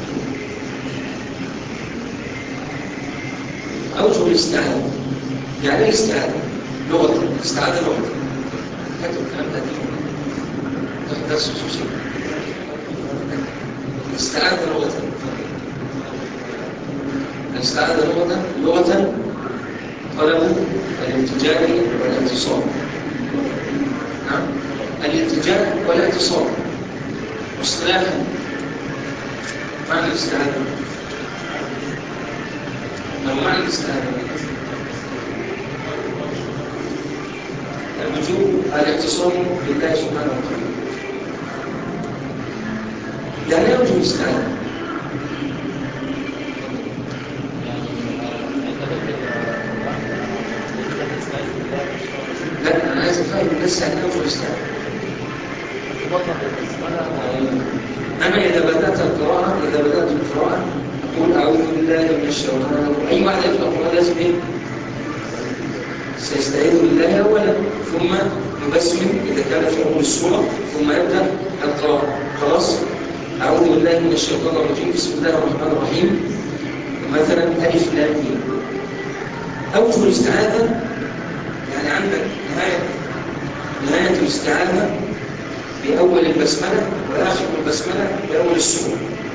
اوجه الاستعاذه يعني ايه استعاذه؟ لغه استعاذه لغه كاتب الكلام ده ده درس خصوصي استعاذة لغة الاستعاذة لغة لغة طلب الالتجاء والاعتصام نعم الالتجاء والاعتصام واصطلاحا معنى الاستعاذة ما هو معنى الاستعاذة اللجوء الاعتصام بالله سبحانه وتعالى يعني يرجو الاستعانة لا أنا عايز أفهم الناس يعني يرجو الاستعانة أنا إذا بدأت القراءة إذا بدأت القراءة أقول أعوذ بالله من الشيطان الرجيم أي واحد يقرأ القرآن لازم إيه؟ سيستعيذ بالله أولا ثم يبسم إذا كان في أول السورة ثم يبدأ القراءة خلاص؟ أعوذ بالله من الشيطان الرجيم بسم الله الرحمن الرحيم مثلا ألف لام ميم أوجه الاستعاذة يعني عندك نهاية نهاية الاستعاذة بأول البسملة وآخر البسملة بأول السورة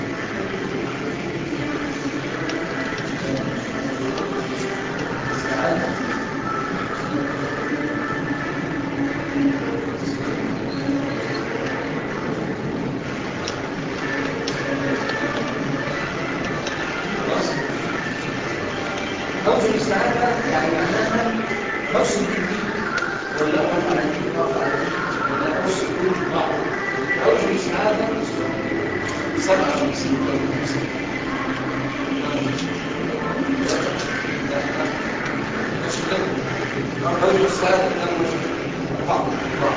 خلاص أوجه الاستعاذة يعني معناها بص الدين ولا أقف على الدين أقف على الدين ولا بص الدين بعض أوجه الاستعاذة سبعة وخمسين أوجه الاستعاذة بعض بعض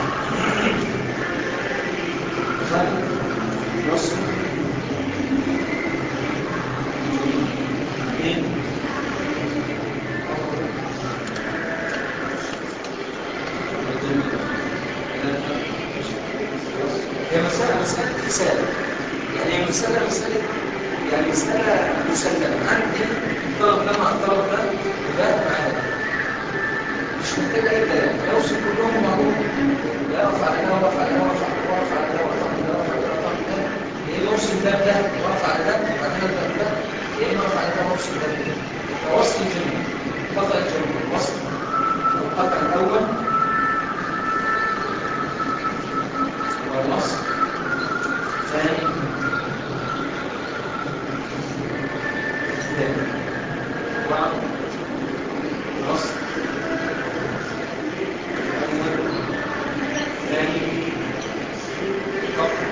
نص اثنين هي مسألة مسألة حساب يعني هي مسألة مسألة يعني مسألة مسلمة عندي الطرف ده مع الطرف ده وده مع ده مش محتاج أي كلام يوصل كلهم معهم لا يقف على ده وقف على ده وقف على ده وقف على ده وقف على ده وقف على ده وقف على ده يا إما يوصل ده بده وقف على ده وبعدين ده بده يا إما يقف على ده ويوصل ده بده فوصل الجميع قطع الجميع وصل القطع الأول والنص ثاني ثاني وعن نص أول ثاني قطع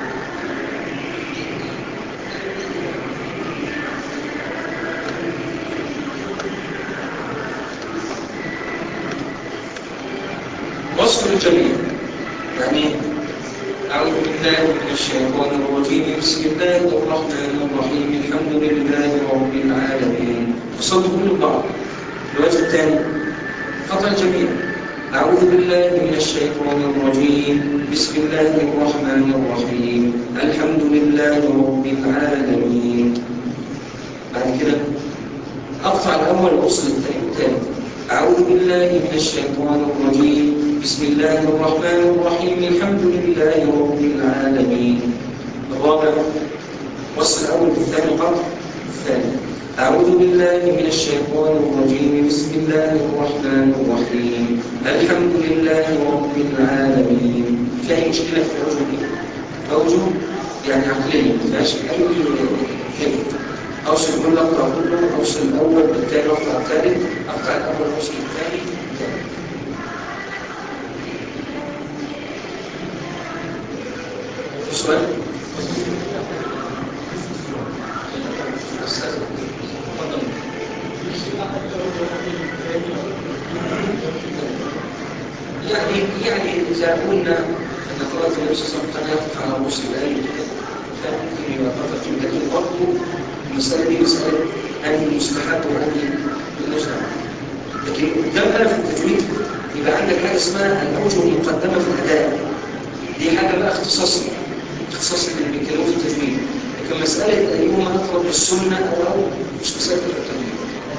وصف الجميع يعني أعوذ بالله من الشيطان الرجيم بسم الله الرحمن الرحيم الحمد لله رب العالمين وصلت كل بعض الوجه الثاني قطع الجميع أعوذ بالله من الشيطان الرجيم بسم الله الرحمن الرحيم الحمد لله رب العالمين بعد كده أقطع الأول وأصل الثاني الثالث أعوذ بالله من الشيطان الرجيم بسم الله الرحمن الرحيم الحمد لله رب العالمين الرابع وصل الأول بالثاني قطع الثاني أعوذ بالله من الشيطان الرجيم بسم الله الرحمن الرحيم الحمد لله رب العالمين في أي مشكلة في أوجه دي؟ أوجه يعني عقلية ما فيهاش أي حاجة أوصل كل أقطع كله أوصل الأول بالتالي أقطع الثالث أقطع الأول أوصل الثاني في سؤال؟ أستاذ تفضل يعني يعني إذا قلنا أن قراءة النبي صلى الله عليه وسلم يقف على رؤوس الآية فممكن يبقى قطع فيه لكن برضه المسألة دي مسألة أن المستحب وأن المجتمع لكن قدام بقى في التجويد يبقى عندك حاجة اسمها الأوجه المقدمة في الأداء دي حاجة بقى اختصاصي اختصاصي اللي بيتكلموا في التجويد لكن مسألة أيهما أقرب للسنة أو أو مش مسألة التجويد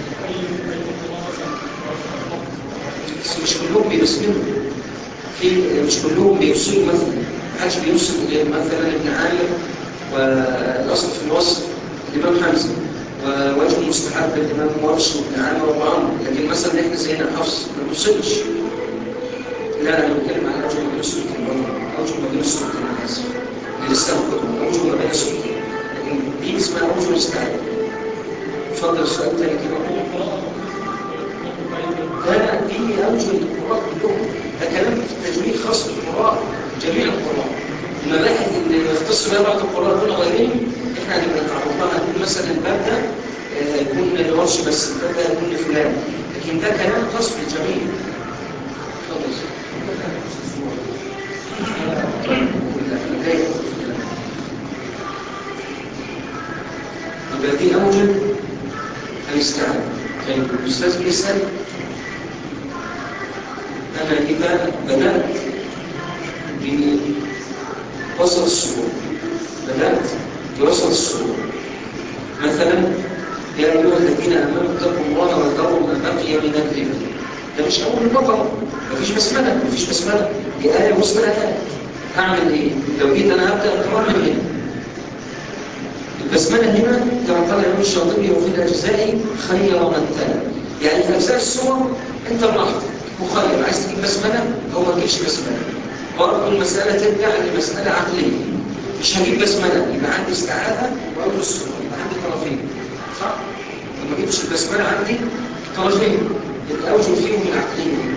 بس مش كلهم بيرسموا في مش كلهم بيوصلوا مثلا محدش بيوصل مثلا ابن عامر والأصل في الوصف الإمام حمزة ووجه المستحب الإمام ورش وابن عامر وابو عمرو لكن مثلا احنا زينا حفص ما بنوصلش لا انا بتكلم عن اوجه ما بين السلطين اوجه ما بين السلطين انا اسف للاسلام كله اوجه ما بين السلطين لكن دي اسمها اوجه مستحب اتفضل السؤال الثاني كده لا دي اوجه القراء كلهم ده كلام في التجويد خاص بالقراء جميع القراء المباحث اللي يختص بها بعض القراء دون غيرهم احنا هنبقى نتعرضها هنقول مثلا الباب ده آه، يكون لورش بس الباب ده يكون لفلان لكن ده كلام خاص بالجميع اتفضل يبقى دي أوجه الاستعانة طيب الأستاذ بيسأل أنا إذا بدأت بوسط الصورة بدأت بوسط الصورة مثلا يا أيها الذين آمنوا اتقوا الله وذروا ما بقي من الربا ده مش أول البقرة مفيش بسملة مفيش بسملة دي آية مسملة ثانية هعمل إيه؟ لو جيت أنا هبدأ القرآن من هنا البسملة هنا كما قال الإمام الشاطبي وفي الأجزاء خير من تلا يعني في أجزاء السور أنت براحتك مخير عايز تجيب بسملة أو ما تجيبش بسملة برضه المسألة ترجع لمسألة عقلية مش هجيب بسملة يبقى عندي استعاذة وأول السور يبقى عندي طرفين صح؟ لما جبتش البسملة عندي طرفين الأوجه فيهم العقلية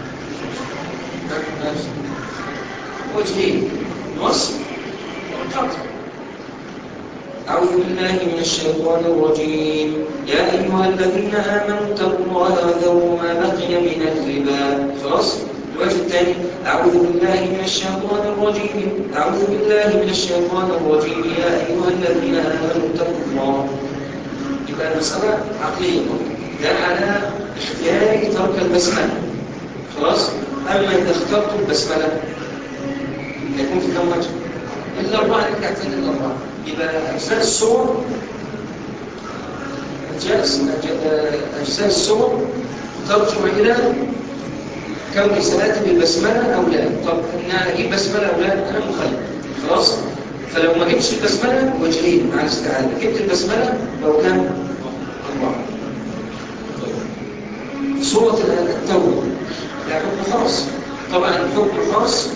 وجهين نص والقطع أعوذ بالله من الشيطان الرجيم يا أيها الذين آمنوا اتقوا الله وذروا ما بقي من الربا خلاص الوجه الثاني أعوذ بالله من الشيطان الرجيم أعوذ بالله من الشيطان الرجيم يا أيها الذين آمنوا اتقوا الله يبقى المسألة عقلية ده على اختيار ترك البسملة خلاص أما إذا اخترت البسملة يكون في كم وجه الأربعة ركعتين الأربعة يبقى أجزاء الصور أجزاء أجزاء الصور ترجع إلى كون صلاتي بالبسملة أو لا طب أنا أجيب بسملة أو لا أنا مخلف خلاص فلو ما جبتش البسملة وجهين مع الاستعانة جبت البسملة لو كان أربعة سورة التوبة لا حكم خاص طبعا الحكم خاص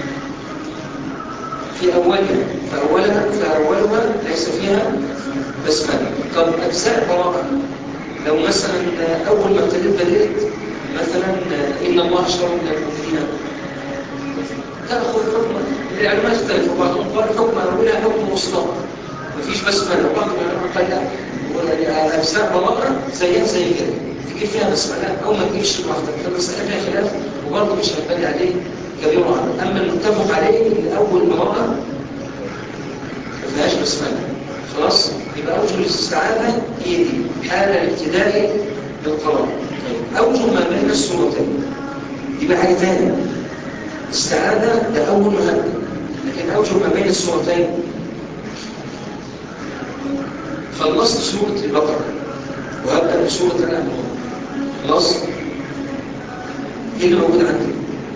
في أولها فأولها فأولها ليس فيها بسملة طب أجزاء براءة لو مثلا أول ما ابتديت بديت مثلا إن الله اشترى من المؤمنين تأخذ حكم العلماء اختلفوا بعضهم قال حكم أولها حكم مصطلح مفيش بسملة وبعض العلماء قال لا أجزاء براءة زيها زي كده تجيب فيها بسملة أو ما تجيبش لوحدك فالمسألة فيها خلاف وبرضه مش هيبني عليه كبير وعظيم أما المتفق عليه إن أول براءة ما فيهاش بسملة خلاص يبقى أوجه الاستعاذة هي دي حالة الابتدائي بالقرار أوجه ما بين الصورتين يبقى حاجة ثانية استعاذة ده أول مهمة لكن أوجه ما بين الصورتين خلصت سورة البقرة وهبدأ بسورة الأنعام خلاص ايه اللي موجود عندي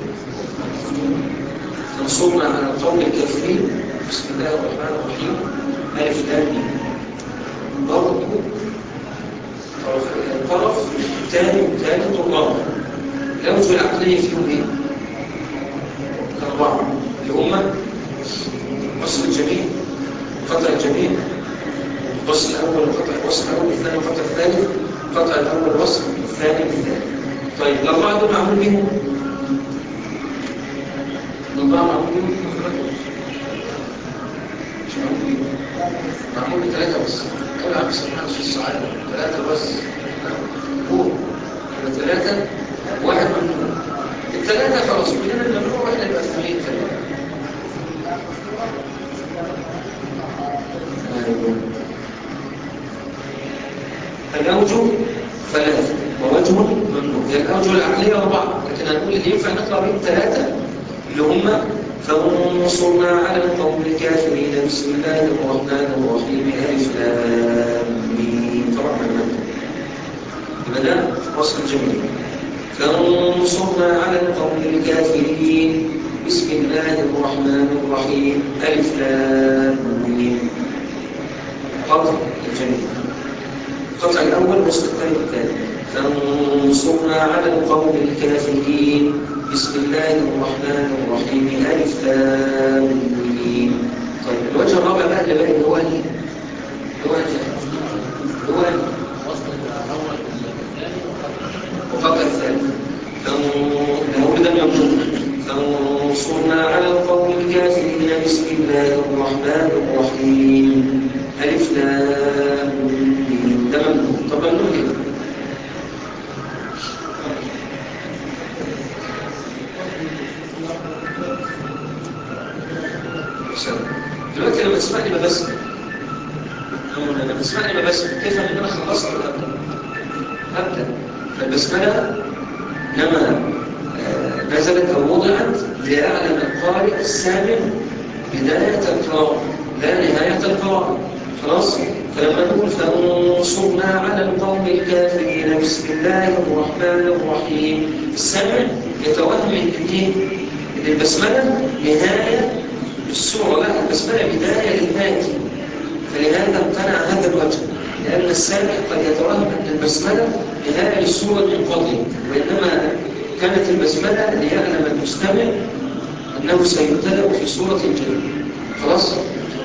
تنصرنا على القوم الكافرين بسم الله الرحمن الرحيم ألف لام برضه الطرف الثاني والثالث والرابع الأوجه العقلية فيهم ايه؟ الأربعة اللي هم وصل الجميع قطع الجميع الوصل الأول وقطع الوصل الأول الثاني وقطع الثالث قطع الأول وصل الثاني والثالث طيب الأربعة دول معمول بيهم الأربعة معمول بيهم مش معمول بيهم معمول بثلاثة بس قال عبد السبحانه في السعادة ثلاثة بس هو ثلاثة واحد ممنوع الثلاثة خلاص كلنا الممنوع واحنا يبقى اثنين ثلاثة الأوجه ثلاثة ووجه ممنوع هي الأوجه العقلية أربعة لكن هنقول اللي ينفع نطلع بهم ثلاثة اللي هم فانصرنا على القوم الكافرين بسم الله الرحمن الرحيم ألف لام ميم طبعا ممنوع يبقى ده وصل جميل فانصرنا على القوم الكافرين بسم الله الرحمن الرحيم ألف لام ميم قطع الجميل القطع الأول وسط الثاني والثاني فانصرنا على القوم الكافرين بسم الله الرحمن الرحيم ألف لام ميم طيب الوجه الرابع بقى اللي باقي اللي هو اللي هو اللي هو وقطع الثاني فهو ده ممنوع فانصرنا على القوم الكافرين بسم الله الرحمن الرحيم ألف لام ميم ده ممنوع طب ممنوع ليه؟ دلوقتي لما تسمعني ببسم لما تسمعني ببسم كيف ان انا خلصت ولا ابدا؟ ابدا فالبسمله لما نزلت او وضعت ليعلم القارئ السامع بدايه القراءه لا نهايه القراءه خلاص فلما نقول فانصرنا على القوم الكافرين بسم الله الرحمن الرحيم السامع يتوهم ان ايه؟ ان البسمله نهايه السورة لا البسملة بداية للآية فلهذا امتنع هذا الوجه لأن السامع قد يتوهم أن البسملة نهاية للسورة المنقضية وإنما كانت البسملة ليعلم المستمع أنه سيبتدأ في سورة الجنة خلاص؟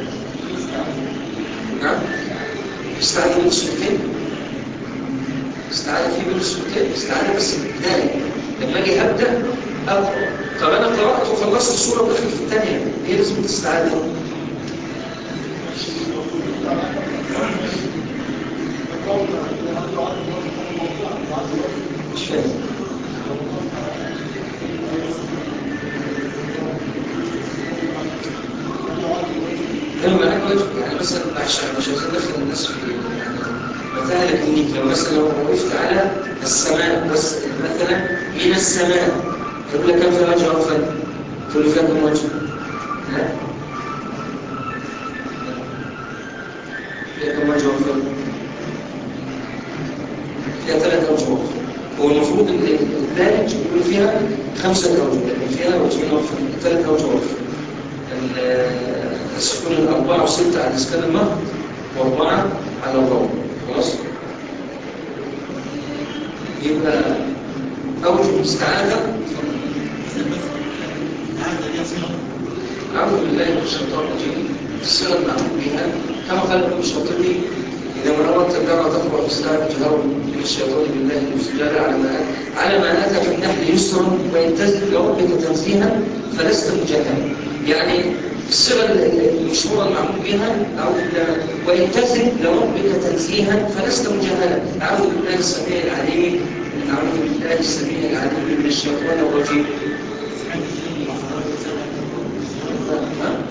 نعم؟ استعاد من السورتين استعاد في من السورتين استعاد بس البداية لما أجي هبدأ أقرأ طب أنا قرأت وخلصت السورة ودخلت في الثانية إيه لازم تستعاد مش فاهم لما معاك وجه يعني مثلا عشان مش عايزين ندخل الناس في مثلا الكلينيك لو مثلا لو وقفت على السماء بس مثلا من السماء يقول لك كم في وجه رفض تقول له فيها كم وجه لا الثالث يقول فيها خمسة أوجه لكن فيها وجهين وقف ثلاث أوجه وقف ال- السكون الأربعة وستة على إسكان المهر وأربعة على الروم خلاص يبقى أوجه الاستعاذة أعوذ بالله من الشيطان الرجيم الصيغة المعمول بها كما قال ابن الشاطبي إذا ما أردت الدار تقرأ الإسلام جهر من الشيطان بالله المسجد على ما على ما أتى في النحل يسرا وإن تزد لربك تنزيها فلست مجاهلا يعني الصيغة المشهورة المعمول بها أعوذ بالله وإن تزد لربك تنزيها فلست مجاهلا أعوذ بالله السميع العليم أعوذ بالله السميع العليم من الشيطان الرجيم ها؟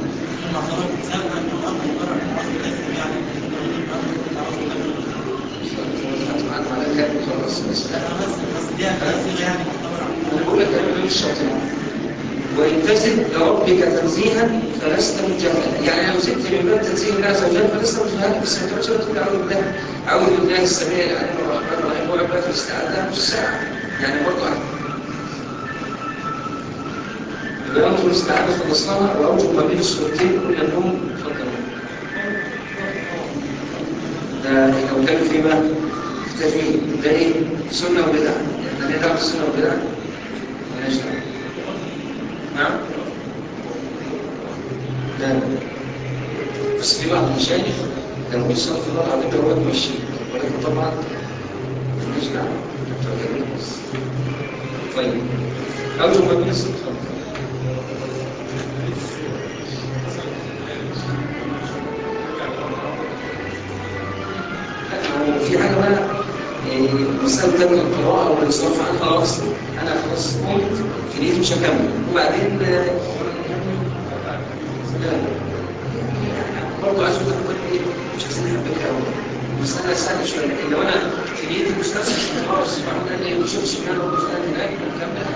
بقول لك انا مش شاطر وان تزد لربك تنزيها فلست مجهلا يعني لو زدت من باب تنزيه الله عز وجل فلست مجهلا بس ما تقولش تقول اعوذ بالله اعوذ بالله السميع العليم الرحمن الرحيم وعباد الاستعاذه نص ساعه يعني برضه يبقى أوجه الاستعاذة خلصناها وأوجه ما بين السورتين كل منهم اتفضلوا ده لو كان في بقى تجميل ده ايه؟ سنة وبدعة احنا ليه دعوة بالسنة وبدعة؟ مالناش دعوة نعم؟ لا بس في بعض المشايخ لما بيصلوا في الله العظيم هو ماشي ولكن طبعا مالناش دعوة تجميل بس طيب أوجه ما بين السورتين وفي حاجة بقى إيه، مسألة ترك القراءة والإصراف عنها رأس أنا خلاص قمت في نيتي مش هكمل وبعدين آه، لا برضه عايز أقول لك إيه مش عايزين نحبك قوي مسألة سهلة شوية لكن لو أنا في نيتي مستسلم خلاص بعمل قال لي وشوف شمال وفلان هناك ونكمل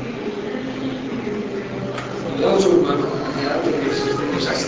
لو شوف ما يا أبو مش عايز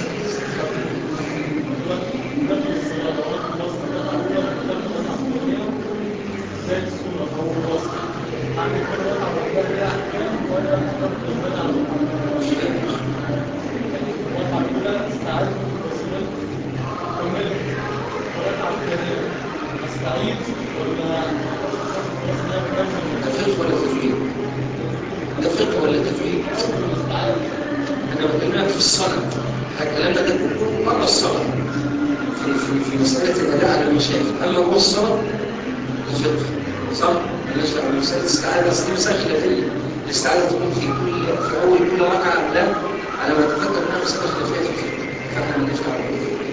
ده فقه ولا تجويد؟ ده فقه ولا تجويد؟ أنا بكلمك في الصلاة الكلام ده كله بره الصلاة في, في, في مسألة الأداء على المشايخ أما هو الصلاة ده فقه صح؟ مالناش دعوة مسألة الاستعاذة أصل دي مسألة خلافية الاستعاذة تكون في كل في أول كل ركعة أم لا على ما أتذكر إنها مسألة خلافية في الفقه فإحنا مالناش دعوة بالفقه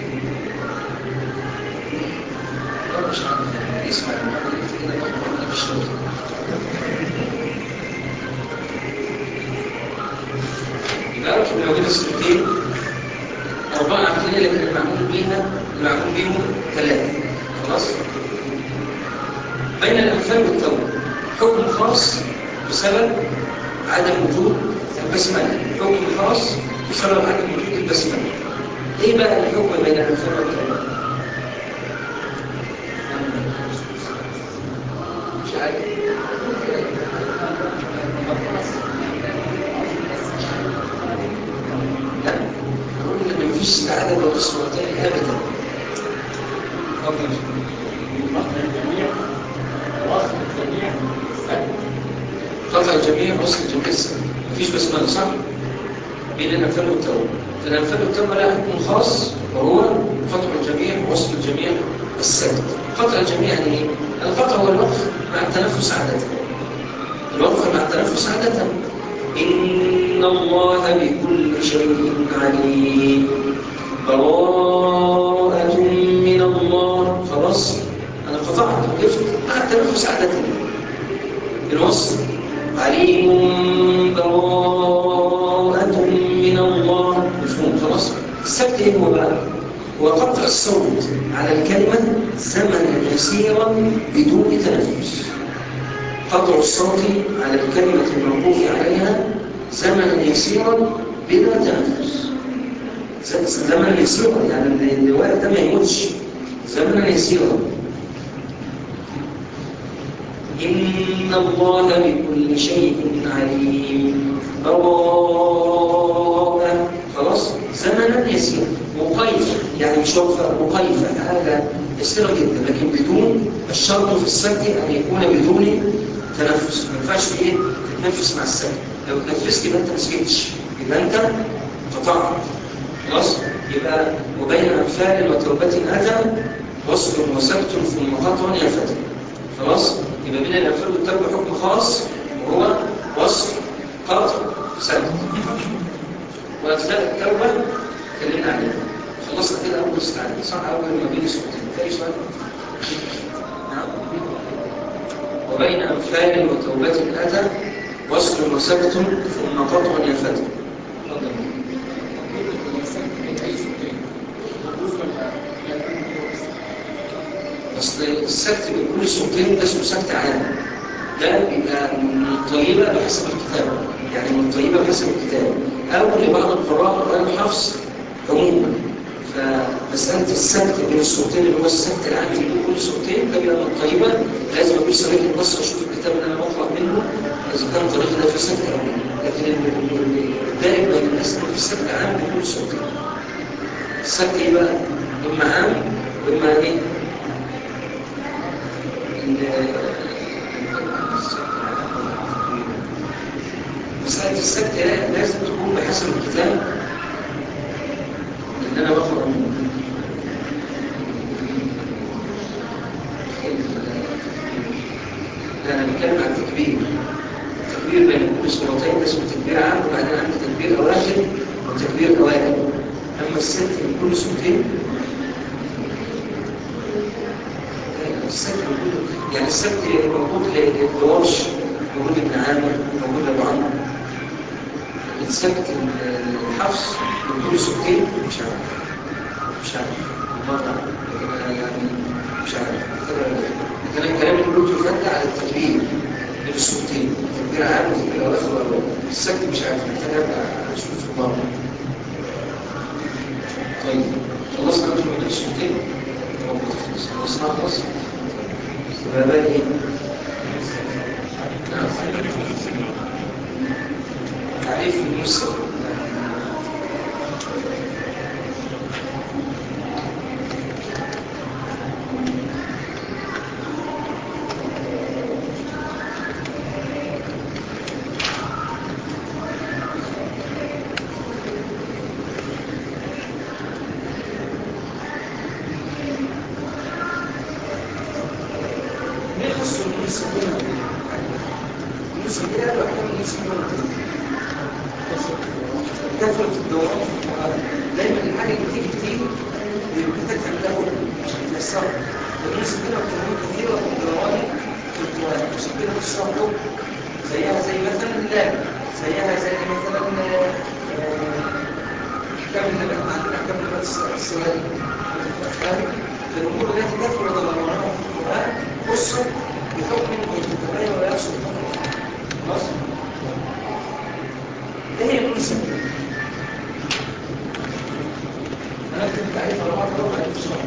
لا مش عارف اسمع المحاضرة كده تاخد في الشغل يبقى عرف ان موجود السلطين أربعة عقلية لكن المعمول بيها المعمول بيهم ثلاثة خلاص بين الأنفال والتوبة حكم خاص بسبب عدم وجود البسملة حكم خاص بسبب عدم وجود البسملة إيه بقى الحكم بين الأنفال والتوبة؟ مش عارف لا نقول ان مفيش سعاده ولا صورتين ابدا اتفضل قطع الجميع وصل الجميع السنة مفيش بسمله صح؟ بين الانفال والتوبه فالانفال والتوبه لها حكم خاص وهو قطع الجميع ووصل الجميع السد قطع الجميع يعني ايه؟ القطع هو الوقف مع التنفس عاده الوقف مع التنفس عاده إن الله بكل شيء عليم براءة من الله خلاص أنا قطعت وقفت مع التنفس عادة الوصف عليم براءة من الله مفهوم خلاص السبت ايه هو بقى هو قطع الصوت على الكلمة زمنا يسيرا بدون تنفس قطع الصوت على الكلمة الموقوف عليها زمنا يسيرا بلا تنفس زمنا يسيرا يعني الوقت ده ما يموتش زمنا يسيرا إن الله بكل شيء عليم براءة خلاص زمنا يسير مقيفة يعني مش وقفة مقيفة حاجة يسيرة جدا لكن بدون الشرط في السكت أن يكون بدون تنفس ما ينفعش ايه تتنفس مع السكت لو تنفست يبقى انت ما سكتش يبقى انت قطعت خلاص يبقى وبين أنفال وتوبة أتى وصف وسكت ثم قطع ينفتح خلاص يبقى بين الأنفال والتوبة حكم خاص وهو وصف قطع سكت وأجزاء التوبة اتكلمنا عليها خلصنا كده أول استعادة صح أول ما بين الصوتين تاني سؤال نعم وبين أنفال وتوبة أتى وصل وسكت ثم قطع ينفتح تفضل أصل السكت بكل صوتين ده اسمه سكت عام ده بيبقى من الطيبة بحسب الكتاب يعني من الطيبة بحسب الكتاب أو لبعض القراء قرآن الحفص عموما فمسألة السكت بين الصوتين اللي هو السكت العام في كل صوتين ده بيبقى من الطيبة لازم أقول صريح النص وأشوف الكتاب اللي أنا بقرأ منه إذا كان طريق ده في سكت أو لا لكن الدائم بين الناس في السكت العام في كل صوتين السكت إيه بقى؟ إما عام وإما إيه؟ مسألة السكت لازم تكون بحسب الكتاب اللي أنا بقرأ منه لا أنا بتكلم عن التكبير التكبير بين كل صورتين اسمه تكبير عام وبعدين عندي تكبير أواخر وتكبير أوائل أما الست من كل صوتين السبت موجود يعني السبت موجود لورش موجود ابن عامر موجود ابو عمرو السبت الحفص من كل سبتين مش عارف مش عارف مرة يعني مش عارف لكن الكلام اللي قلته فات على التكبير بين السبتين تكبير عام وتكبير اواخر واول السبت مش عارف محتاج ابقى اشوف مرة طيب خلصنا من السبتين خلصنا خلاص يبقى بقى ايه تعريف المسلم كثرة الدوران دايما الحاجة اللي بتيجي كتير بتحتاج تعملها مش هتكسرها والناس كده بتعمل كتيرة من الدوران في الدوران مش كده بتشرب زيها زي مثلا اللاب زيها زي مثلا كم اللي احنا عندنا كم اللي السؤال الأمور التي تدخل ضمانها في القرآن قصة بحكم يتبين ولا يحصل خلاص ايه هي كل سنة انا اكتب تعريف على بعض الوقت على الشرع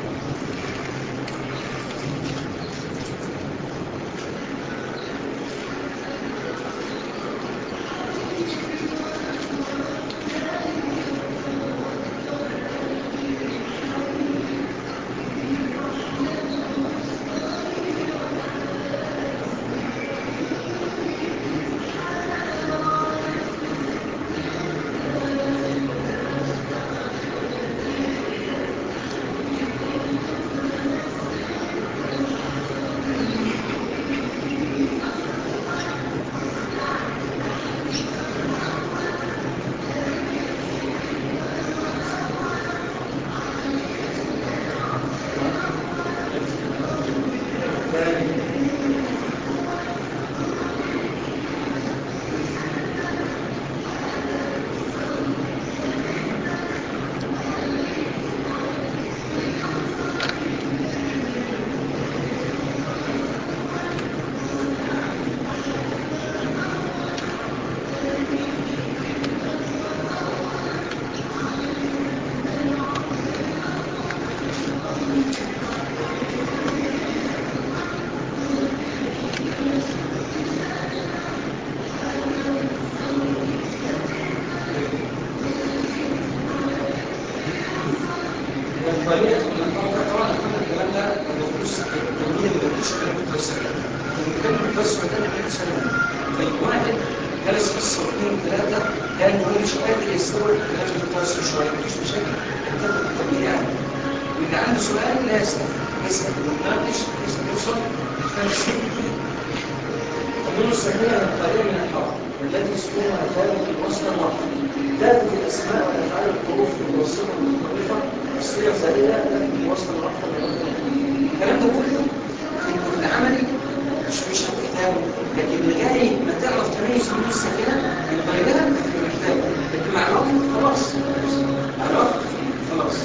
جلس قصة واثنين وثلاثة كان هو مش قادر يستوعب الكلام اللي بتاع شوية مفيش مشاكل كان الطبيعي واللي عنده سؤال لا يسأل يسأل ويناقش يسأل يوصل يتفهم النور الثانية القليل من الحرف والتي سكونها ثابت الوصل الواحد ثابت الأسماء والأفعال الحروف المتوسطة المتطرفة أصلية ثانية لكن الوصل الواحد الكلام ده كله في العملي مش مش هتحتاجه لكن لغاية ما تعرف تميز النور الساكنة من غيرها في محتاجه لكن مع الوقت خلاص مع الوقت خلاص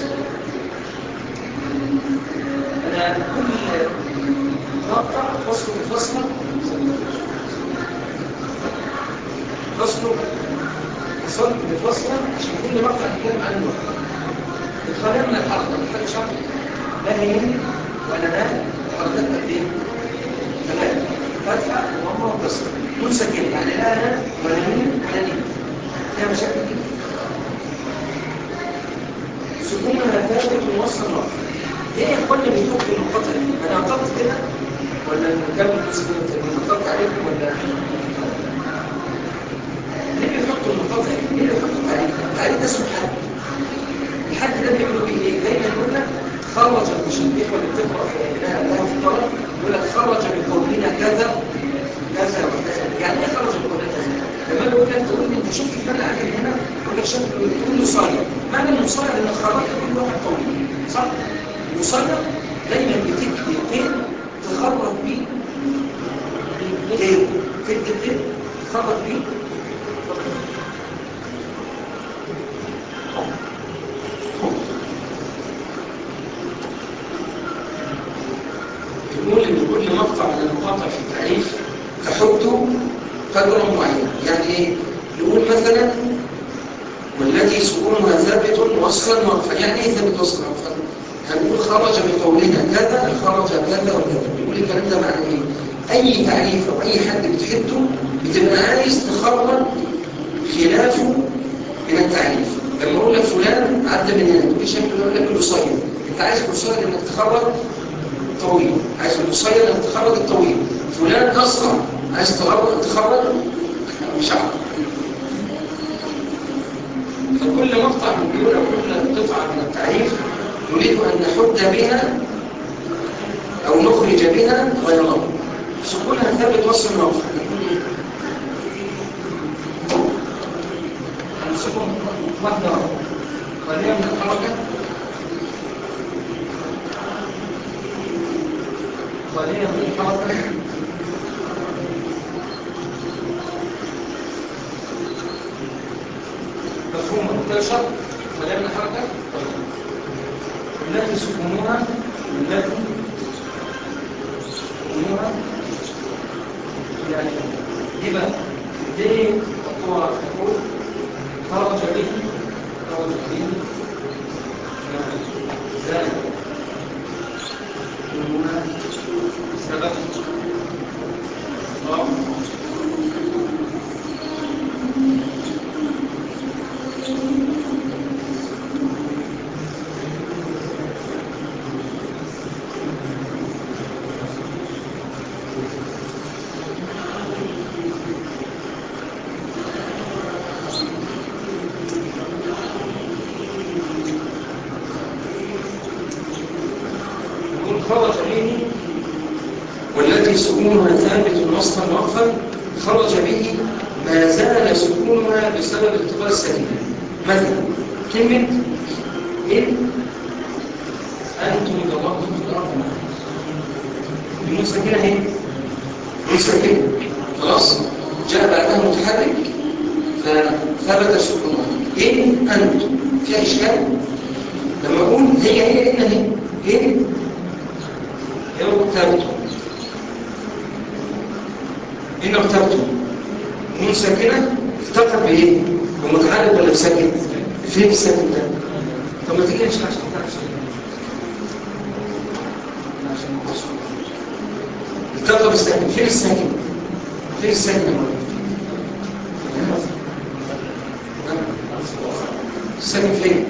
أنا كل مقطع فصل بفصل فصله فصل بفصل عشان كل مقطع يتكلم عن الوقت الخلايا من الحلقة محتاج شرط لا يمين ولا لا حركات قد ايه؟ ثلاثة فتحة وضمة وكسر منسكن يعني لا لا ولا يمين ولا يمين فيها مشاكل كده سكونها ثابت ووصل نقطة ايه يا اخوانا بيفك المقاطع دي؟ انا اعتقد كده ولا نكمل بس كده تاني اعتقد عليكم ولا ليه بيحطوا المقاطع دي؟ ليه بيحطوا التعريف؟ التعريف ده اسمه حد الحد ده بيعملوا بيه ايه؟ دايما يقول لك خرج المشبه واللي بتقرا في لها لها في الطلب يقول لك خرج بقولنا كذا كذا وكذا يعني ايه خرج بقولنا كذا؟ لما يقول لك تقول لي انت شفت الفرق عندي هنا يقول لك شكل كله صاير معنى انه صاير ان خرجت كل واحد طويل صح؟ وصاير دايما بتدي اثنين تخرج بيه ايه؟ تدي اثنين تخرج بيه نقول ان كل مقطع من المقاطع في التعريف تحط قدرا معين يعني ايه نقول مثلا والذي سكونها ثابت وصلا وقفا يعني ايه ثابت وصلا وقفا هنقول خرج بقولنا كذا خرج كذا وكذا نقول الكلام ده معناه ايه اي تعريف او اي حد بتحده بتبقى عايز تخرج خلافه من التعريف لما اقول لك فلان عدى من هنا تقول شكله يقول لك قصير انت عايز قصير انك تخرج طويل عايز القصير انك تخرج الطويل فلان اصغر عايز تخرج تخرج شعر فكل مقطع من دول او كل قطعه من التعريف نريد ان نحد بها او نخرج بها غيره سكونها ثابت وصل موقع هنمسكهم واحده خليها من الحركه خليها من الحركه مفهوم انتشر خليها من الحركه التي سكونها التي سكونها يعني يبقى ليه الطوع تقول خرج به خرج به ذلك هنا سبب الله يقول خرج به والتي سكونها ثابت وصلا وقفا خرج به ما زال سكونها بسبب التقاء السليم مثلا كلمة إن أنتم ضربتم في الأرض معنا النون ساكنة اهي نون ساكنة خلاص جاء بعدها متحرك فثبت سكونها إن أنتم فيها إشكال لما أقول هي هي إن هي إن هي اغتبتم إن اغتبتم نون ساكنة افتقر بإيه؟ ومتحرك ولا بساكن؟ فين الساكن ده؟ طب ما تيجي نشرح عشان تعرف عشان افتقر بالساكن فين الساكن؟ فين الساكن يا مرة؟ الساكن فين؟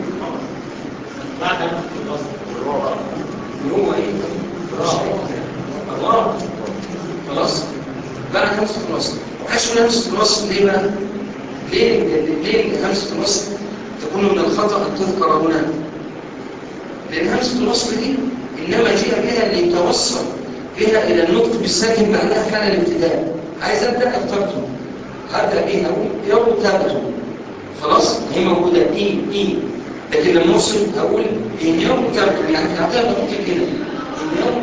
هو ايه؟ الله خلاص بعد خمسة خلاص عشان همسة الوصل ليه بقى؟ ليه ليه همسة الوصل تكون من الخطأ أن تذكر هنا؟ لأن همسة الوصل دي إنما جاء بها ليتوصل بها إلى النطق بالساكن بعدها حال الابتداء عايز أبدأ أكتبته هبدأ بيها أقول يرتبته خلاص هي موجودة إي إي لكن لما أوصل أقول إن يرتبته يعني هعطيها بنطق كده إن يرتبته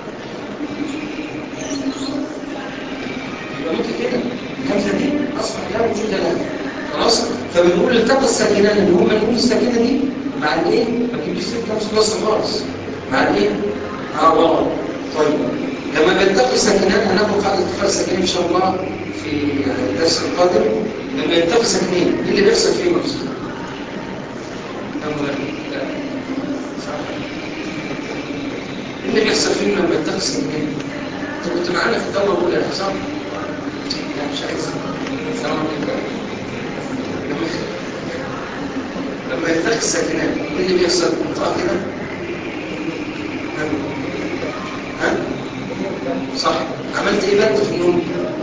يبقى ممكن كده الهمزه دي اصلا لا وجود لها خلاص فبنقول التقى الساكنان اللي هم النون الساكنه دي مع الايه ما تجيبش ست همزه وصل خالص مع الايه مع الله طيب لما بيلتقي الساكنان هناخد قاعده اتفاق الساكنين ان شاء الله في الدرس القادم لما يلتقي الساكنين ايه اللي بيحصل فيه مقصود ايه اللي بيحصل فيه لما يلتقي الساكنين انت كنت معانا في الدوره الاولى يا حسام لا مش عايز السلام عليكم لما لما يلتقي الساكنات ايه اللي بيحصل منطقه كده ها ها صح عملت ايه بقى في النوم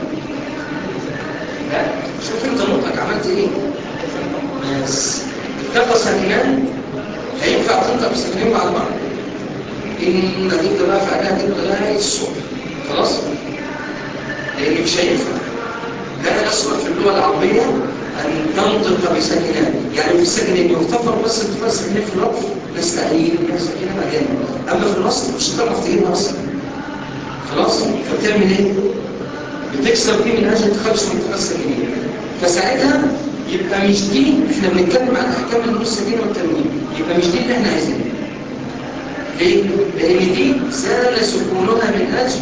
لا شوف انت نطقك عملت ايه بس التقى ساكنان هينفع تنطق بساكنين مع بعض ان هتبدا بقى فعلها تبقى لها الصوت خلاص لان مش هينفع لا يصلح في اللغه العربيه ان تنطق بساكنات يعني في الساكن اللي يغتفر بس ارتفاع ساكنين في اللفظ نستعين بها ساكنه مكانه اما في الوصل مش هتعرف تجيبها اصلا خلاص فبتعمل ايه بتكسر دي من اجل تخلص من ارتفاع الساكنين فساعتها يبقى مش دي احنا بنتكلم عن احكام النون الساكنه والتنوين يبقى مش دي اللي احنا عايزينها ليه؟ لان دي زال سكونها من اجل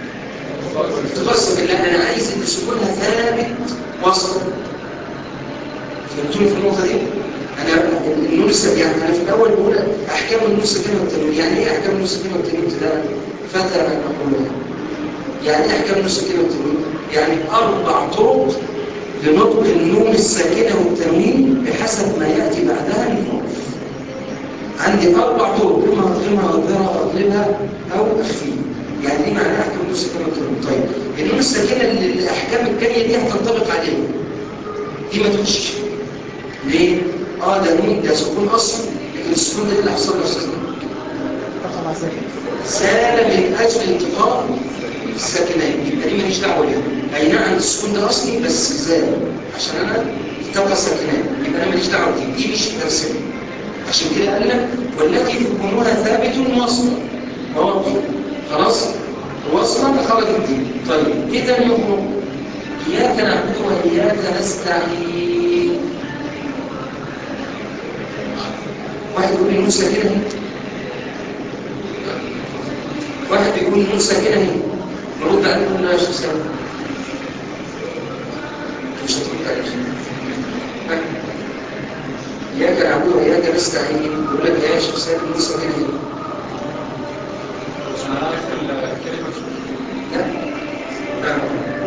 تفسر لا انا عايز ان سكونها ثابت وسط فهمتوني في النقطه دي انا النون الساكنه يعني انا في الاول بقول احكام النون الساكنه والتنوين يعني ايه احكام النون الساكنه والتنوين ابتداء فتى ان اقولها يعني ايه احكام النون الساكنه والتنوين يعني اربع طرق لنطق النون الساكنه والتنوين بحسب ما ياتي بعدها من حروف عندي اربع طرق اما اظلمها اظهرها اظلمها او اخفيها يعني ايه معنى احكام النون الساكنه والتنوين طيب النون الساكنه اللي الاحكام الجايه دي هتنطبق عليها دي ما تخش ليه اه ده نون ده سكون اصلي لكن السكون ده اللي حصل له استاذ تقع ساكن سال من اجل انتقاء الساكنين يبقى دي ماليش دعوه بيها اي نعم السكون ده اصلي بس زال عشان انا التقى الساكنين يبقى انا ماليش دعوه بدي دي مش ترسم عشان كده قال لك والتي حكمها ثابت واصلا واضح خلاص واصلا خرجت دي طيب اذا يخرج اياك نعبد واياك نستعين واحد يقول لي موسى كده واحد يقول لي موسى كده نرد عليه نقول له يا شيخ سلام مش هترد عليه ها؟ اياك نعبد واياك نستعين يقول لك يا شيخ سلام موسى كده لا نعم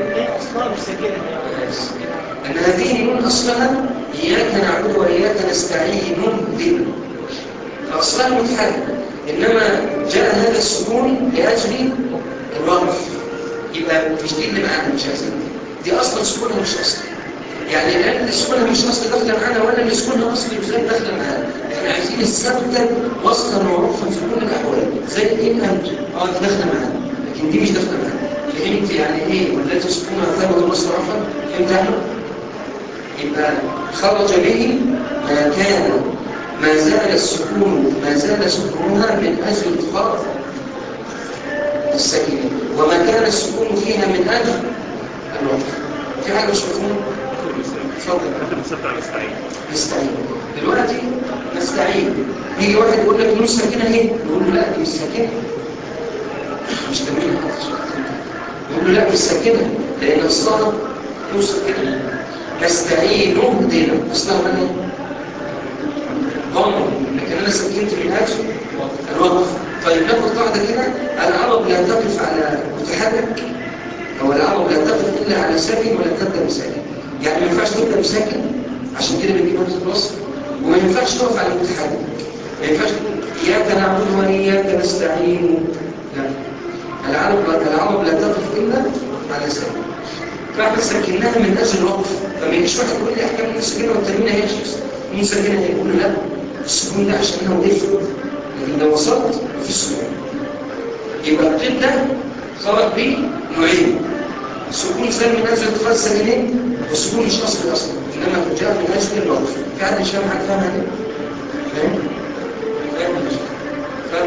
أن هذه النون أصلها إياك نعبد وإياك نستعين دي فأصلها متحرك إنما جاء هذا السكون لأجل الوقف يبقى مش دي اللي معانا مش عايزين دي أصلا سكونها مش أصلي يعني لأن اللي سكونها مش أصلي داخلة معانا ولا اللي سكونها أصلي مش زي داخلة معانا احنا عايزين الثابتة وصلا ووقفا في كل الأحوال زي إن أنتم اه دي داخلة معانا لكن دي مش داخلة معانا فهمت يعني ايه والتي سكونها ثابت وصلا ووقفا فهمت احنا يبقى خرج به ما كان ما زال السكون ما زال سكونها من أجل انتقاء السكينة وما كان السكون فيها من أجل الوقف في حاجة مش مفهوم؟ اتفضل نستعين دلوقتي نستعين يجي واحد يقول لك نون ساكنة اهي نقول له لا دي مش ساكنة مش تمرين نقول له لا مش ساكنة لأن أصلها نون ساكنة نستعين اهدنا أصلها من ايه؟ ضمن لكن انا سكنت من اجل الوقف طيب ناخد قاعده كده العرب لا تقف على متحرك او العرب لا تقف الا على ساكن ولا تبدا بساكن يعني ما ينفعش تبدا بساكن عشان كده بنجيب همزه الوصل وما ينفعش تقف على المتحرك ما ينفعش تقول اياك نعبد واياك نستعين لا العرب العرب لا تقف الا على ساكن فاحنا سكناها من اجل الوقف فما يجيش واحد يقول لي احكام المسكنه والتنوين هي المسكنه هيقول له لا السكون ده عشان انا وقفت لكن لو وصلت مفيش سكون يبقى القيد ده خرج بيه نوعين سكون زي من اجل اتخاذ ساكنين والسكون مش اصلي اصلا انما جاء من اجل الوقف في حد مش فاهم حاجه فاهمها دي؟ فاهم؟ فاهم ولا مش فاهم؟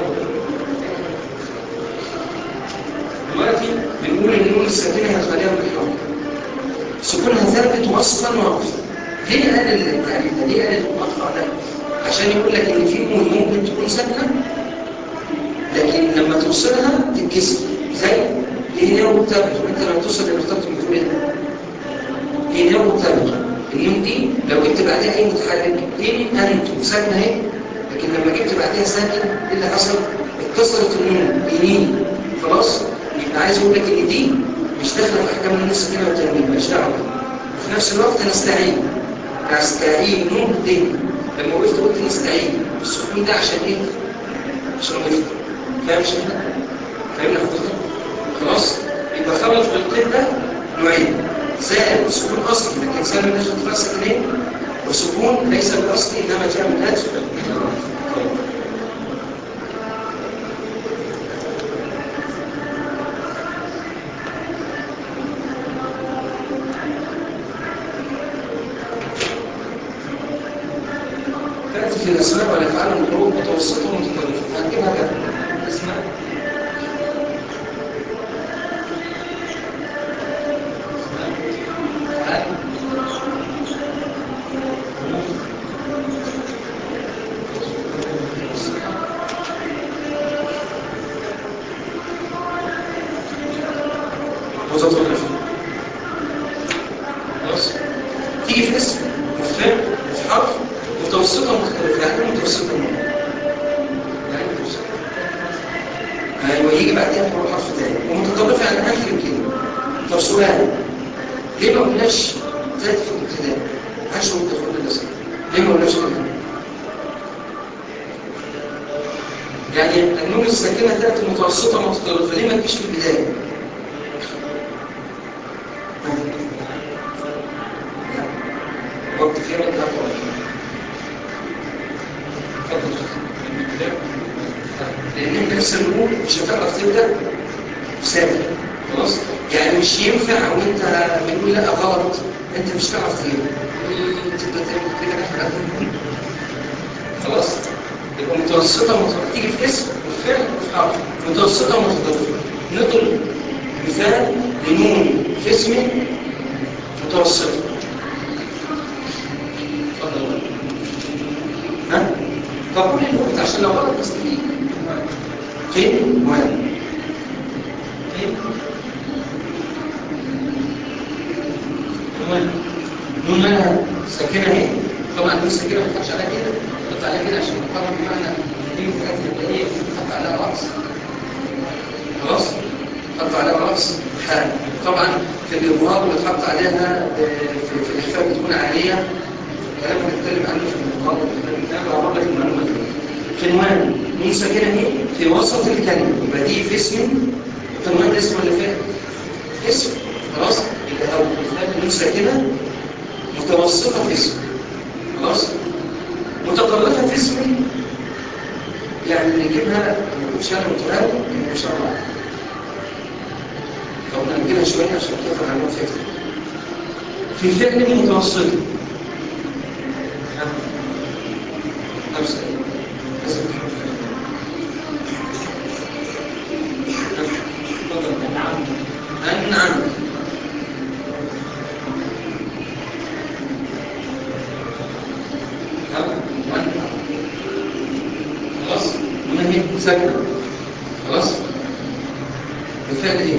دلوقتي بنقول ان النون الساكنه هي خاليه من الحرف سكونها ثابت وصلا ووقفا ليه قال التعريف ده؟ ليه قال المقطع ده؟ عشان يقول لك ان في نون ممكن تكون ساكنه لكن لما توصلها تتكسر زي هنا وتابت وانت لما توصل لمرتبط بتقول ايه هنا وتابت النون دي لو جبت بعدها اي متحرك ان انت ساكنه اهي لكن لما جبت بعدها ساكن ايه اللي حصل اتكسرت النون يمين خلاص يبقى عايز اقول لك ان دي مش داخله في احكام النون الساكنه والتنوين مالهاش دعوه وفي نفس الوقت نستعين نستعين نون دي لما وقفت قلت نستعين السكون ده عشان ايه عشان وقفت فاهم شيخنا فاهمنا حضرتك خلاص يبقى خرج بالقيد ده نوعين زائد سكون اصلي لكن سالم من اجل راس اثنين وسكون ليس بالاصلي انما جاء من اجل تأتي في الأسماء والأفعال والحروف متوسطة ومتطرفة فهنجيبها كده اسماء متطرفة خلاص تيجي في اسم وفي فعل وفي حرف متوسطة مختلفة يعني إيه متوسطة منه يعني إيه متوسطة ايوه يجي بعدها فوق حرف تاني ومتطرفة عن اخر الكلمة طب سؤال ليه ما قلناش ذات في الابتداء عاش متفق الاسم ليه ما قلناش كده يعني النون الساكنة تأتي متوسطة متطرفة ليه ما تجيش في البداية وقت فيها ولا لان انت لسه بنقول مش هتعرف تبدا ثابت خلاص يعني مش ينفع وانت بنقول لا غلط انت مش هتعرف تجيبها تبدا تعمل كده حاجات خلاص يبقى متوسطه متوسطه تيجي في اسم وفي فعل وفي حرف متوسطه متطرفه نضرب مثال لنون في اسم متوسطه اتفضل ها طب قول الوقت عشان لو غلط تستفيد قيم وين قيم وين نون مالها ساكنه اهي طبعا دي ساكنه ما تحطش عليها كده تحط عليها كده عشان تقرب بمعنى دي من الحاجات اللي هي تحط عليها راس خلاص تحط عليها راس حال طبعا في الإظهار بتحط عليها في, في الإخفاء بتكون عالية كلام هنتكلم عنه في المقابل انا بعرف لك المعلومه دي عنوان نون ساكنه اهي في وسط الكلمه يبقى دي في اسم عنوان ده اسم ولا فعل اسم خلاص يبقى او نون ساكنه متوسطه في اسم خلاص متطرفه في اسم يعني اللي يجيبها مش انا متراوي ان شاء الله طب نجيبها شويه عشان كده هنعمل فكره في فعل متوسط نفس لازم أنعم خلاص هنا هي ساكنة خلاص الفعل ايه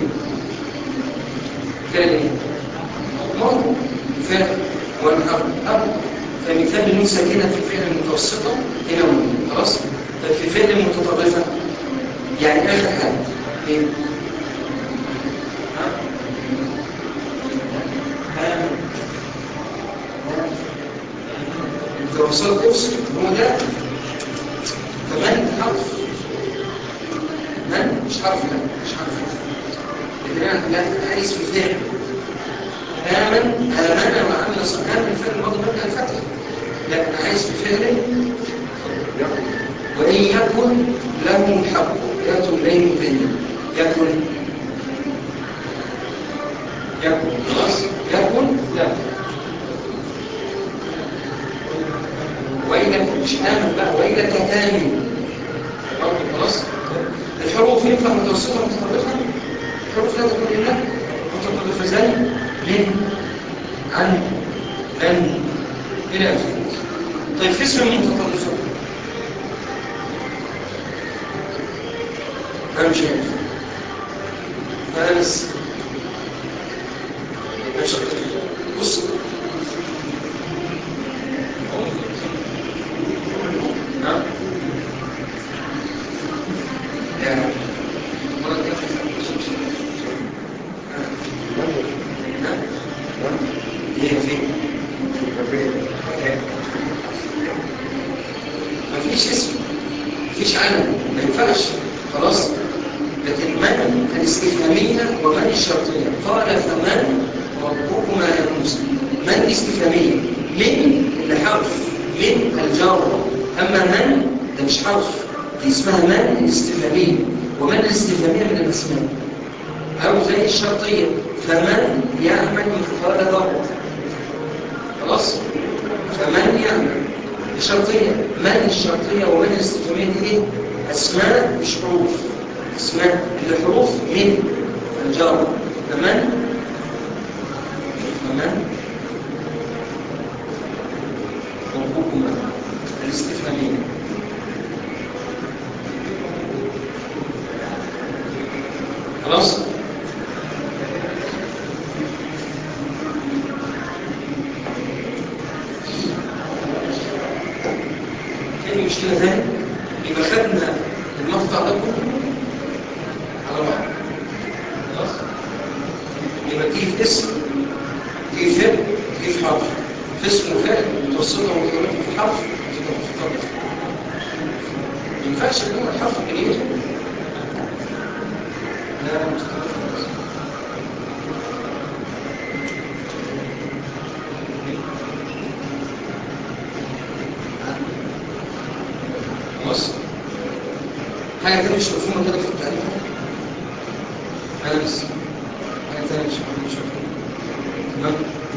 فعل ايه مرض فعل والحرب أب فمثال النون ساكنة في الفعل المتوسطة هنا ونون خلاص طيب في فعل متطرفة يعني آخر حاجة ايه ها؟ ها؟ انت وصلت اوصل هو ده فمن حرف من مش حرف لا مش حرف لان انا لا اسم فاعل آمن آمن وعمل صالحا آمن الفعل الماضي مبني على الفتح لا أنا عايز في فعل وإن يكن له الحق يأتوا إليه مبين يكن يكن خلاص يكن لا وإلك مش آمن بقى وإلك آمن برضه خلاص الحروف ينفع متوسطة متطرفة الحروف لا تكون إلا متطرفة زي من عن لن إلى آخره طيب في اسم متطرفة أنا مش عارف أنا بس ماشي بص نعم يعني مرة هي فين؟ مفيش اسم مفيش علم ما ينفعش خلاص لكن من الاستفهامية ومن الشرطية قال فمن ربكما يا موسى من الاستفهامية من اللي حرف من الجارة أما من ده مش حرف دي اسمها من الاستفهامية ومن الاستفهامية من الأسماء أو زي الشرطية فمن يعمل مثقال ذرة خلاص فمن يعمل الشرطية من الشرطية ومن الاستفهامية دي ايه؟ أسماء مش حروف أسماء الحروف من الجار فمن فمن ربكما الاستفهامية خلاص كان مشكلة ثانية يبقى خدنا المقطع ده كله على بعض خلاص يبقى تيجي في اسم تيجي في فعل تيجي في حرف في اسم وفعل متوسطة ومتوسطة في حرف تبقى متوسطة ما ينفعش يكون الحرف كبير لا مستوى خلاص خلاص حاجة تانية مش مفهومة كده في التعريف أنا بس حاجة تانية مش مفهومة مش مفهومة تمام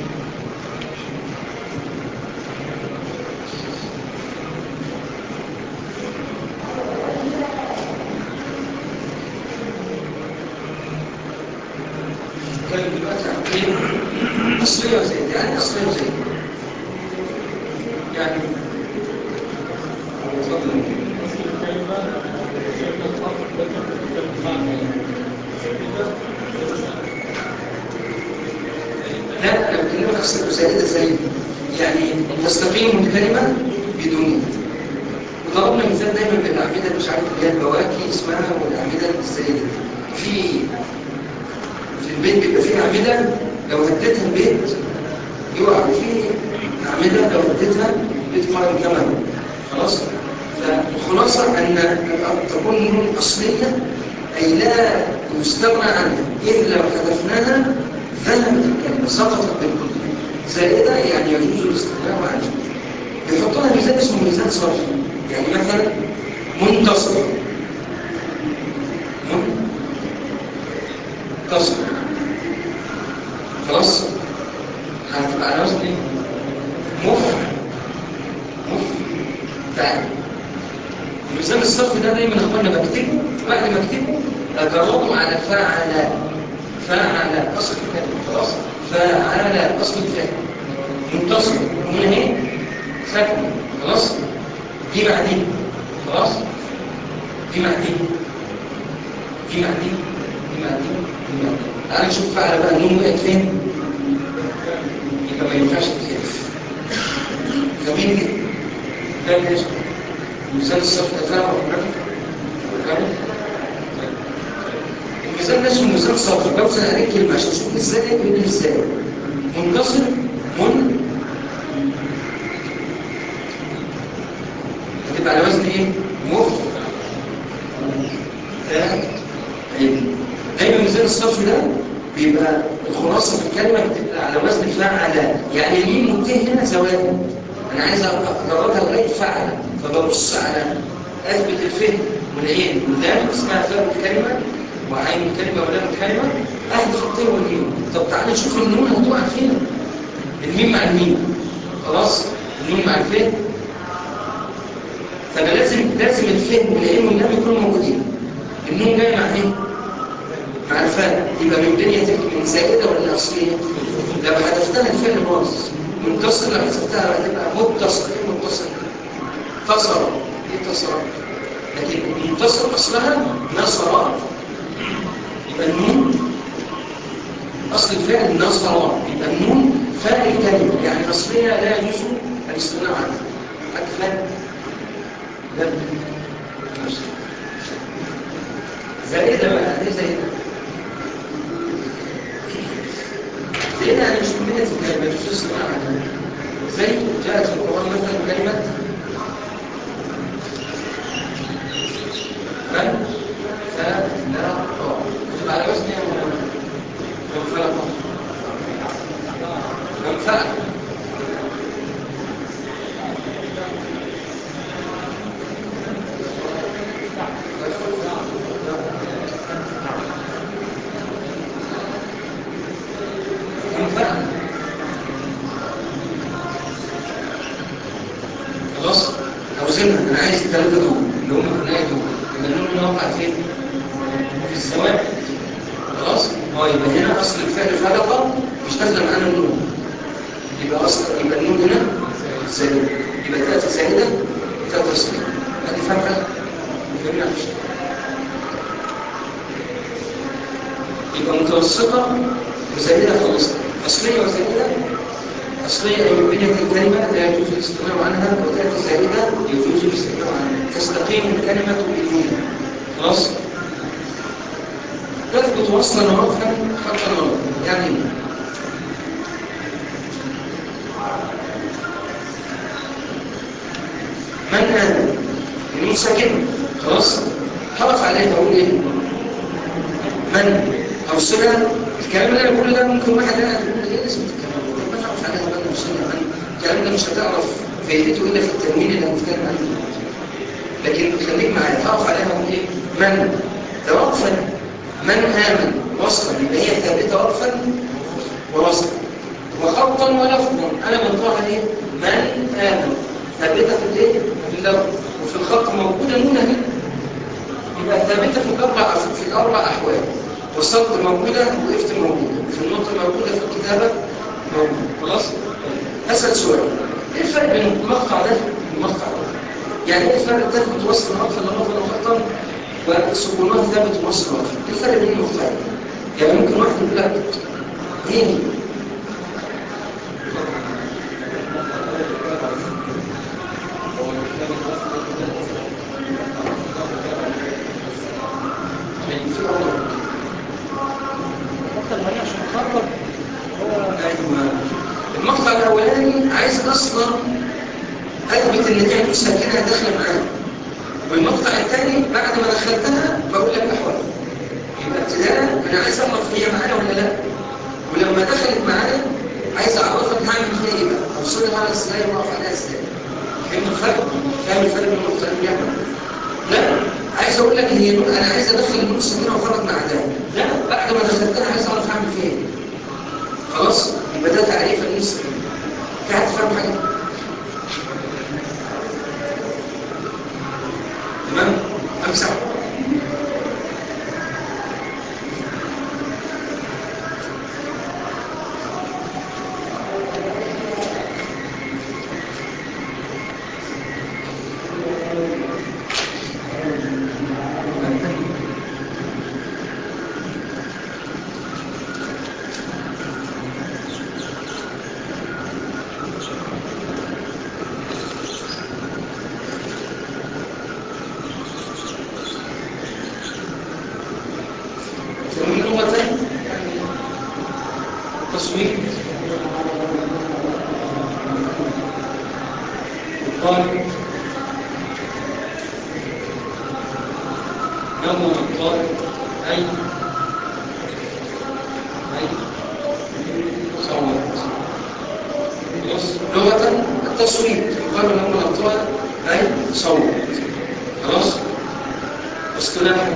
كان دلوقتي عن ايه أصلية وزيد يعني أصلية وزيد يعني اتفضل لا انا بكلمك اصل زائده زي يعني تستقيم الكلمه بدون وضربنا مثال دايما بالاعمده مش عارف اللي هي البواكي اسمها والاعمده الزائده في في البيت بيبقى فيه اعمده لو هديتها البيت يقع وفي اعمده لو هديتها البيت قائم كمان خلاص فالخلاصه ان تكون نون اصليه اي لا يستغنى عنها اذ لو حذفناها ذهبت الكلمة سقطت بالكل زائدة يعني يجوز الاستغناء عنها يحط لها ميزان اسمه ميزان صرف يعني مثلا منتصر منتصر خلاص هتبقى على وزن ايه؟ مف مف فعل ميزان الصرف ده دايما اخوانا بكتبه بعد ما اكتبه اجربه على فعل فعل أصل الكلمة خلاص فعل أصل الفعل منتصر هنا اهي ساكن خلاص دي مع دي خلاص دي مع دي دي مع دي دي مع دي دي مع دي تعالى نشوف فعل بقى النون وقعت فين يبقى ما ينفعش تخالف جميل جدا فاهم ايش مثال الصف ده فاهم فاهم المثال ده اسمه مثال صرف بوزن عليه كلمة عشان تشوف ازاي يبقى ازاي منتصر من هتبقى على وزن ايه؟ مف فاعل دايما مثال الصرف ده بيبقى الخلاصة في الكلمة بتبقى على وزن فعل يعني الميم والت هنا زوائد أنا عايز أجربها لغاية فعل فببص على أثبت الفهم والعين واللام اسمها فهم الكلمة وعين الكلمة ولام الكلمة أهدف الت والميم طب تعالى نشوف النون هتقع فين الميم مع الميم خلاص النون مع الفهم فأنا لازم لازم الفهم والعين واللام يكونوا موجودين النون جاي مع ايه؟ مع الفاء يبقى من بنية من زائدة ولا أصلية؟ لو حذفتها الفعل باظ متصل لو حذفتها هتبقى متصل ايه متصل؟ اتصل ايه اتصل؟ لكن متصل أصلها نصر يبقى النون أصل الفعل نصر يبقى النون فاء الكلمة يعني أصلية لا يجوز الاستغناء عنها أكفى لا زائدة بقى ليه زائدة؟ زائدة يعني مش كمية الكلمة مش استغناء عنها زي جاءت في القرآن مثلا كلمة من فلا طاع تبقى على وزن من فلا طاع من فعل من فعل خلاص اوزنها انا عايز الثلاثه دول اللي هم الثنائي دول يبقى النون اللي وقع فين في الزواج خلاص اه يبقى هنا اصل الفعل فلقه مش نازله معانا النون يبقى اصل يبقى النون هنا زائده يبقى تاتي زائده تاتي صغيره هذه فاهمه فاهمين على الشيء يبقى متوسطه وزائده خلصنا اصليه وزائده أصلية أي بنية الكلمة لا يجوز الاستغناء عنها وتأتي زائدة يجوز الاستغناء عنها تستقيم الكلمة بالنون خلاص تثبت وصلا ورفعا خلفا ورفعا يعني من آمن النون ساكنة خلاص حرف عليها أقول إيه من أوصلها الكلام اللي أنا بقوله ده ممكن واحد لا يقول إيه اسم الكلام ما تعرف عليها من أوصلها من الكلام ده مش هتعرف فائدته إلا في التنوين اللي هنتكلم عنه دلوقتي لكن خليك معايا تعرف عليها أقول إيه من ده وقفا من آمن وصلا يبقى هي ثابتة وقفا ووصلا وخطا ولفظا أنا بنطقها إيه من آمن ثابتة في الإيه في اللفظ وفي الخط موجودة نون اهي يبقى ثابتة في الأربع في الأربع أحوال والصوت موجودة وقفت موجودة في النطق موجودة في الكتابة موجودة خلاص أسأل سؤال إيه الفرق بين المقطع ده والمقطع ده يعني إيه الفرق تثبت وصل الرفع للرفع وخطا وسكونها ثابت وصل الرفع إيه الفرق بين المقطعين يعني ممكن واحد يقول لك إيه المقطع الأولاني عايز أصلا أثبت إن هي نون ساكنة داخلة معاها والمقطع الثاني بعد ما دخلتها بقول لك أحوال يبقى ابتداء أنا عايز أعرف هي معانا ولا لا ولما دخلت معانا عايز أعرفك هعمل فيها إيه بقى أوصلها على إزاي وأقف عليها إزاي فاهم الفرق؟ فاهم الفرق بين المقطعين بيعمل؟ لا عايز أقول لك هي نون أنا عايز أدخل النون الساكنة وأخرج مع ده لا بعد ما دخلتها عايز أعرف هعمل فيها إيه خلاص يبقى ده تعريف النون الساكنة في حد فاهم حاجة؟ تمام؟ أمسح فمن لغة تصوير قال نظر الطالب أي أي خلاص لغة التصويت يقال لهم الأطفال أي صوت خلاص اصطلاحا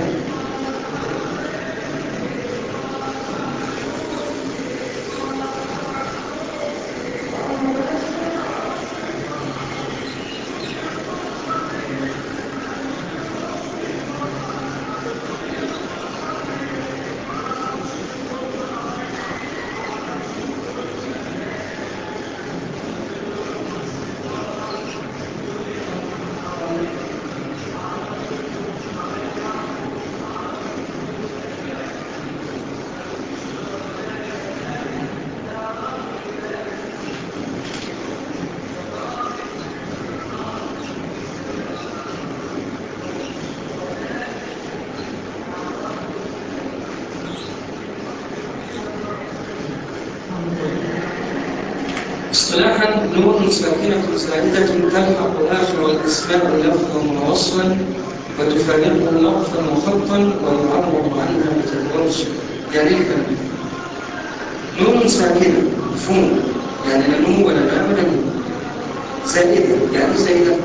اصطلاحا نون ساكنة زائدة تلحق آخر الأسماء لفظا ووصلا وتفارقه لفظا وخطا ويعرض عنها بتدرج يعني ايه الكلام ده؟ نون ساكنة مفهوم يعني لا نون ولا باء ولا نون زائدة يعني ايه زائدة؟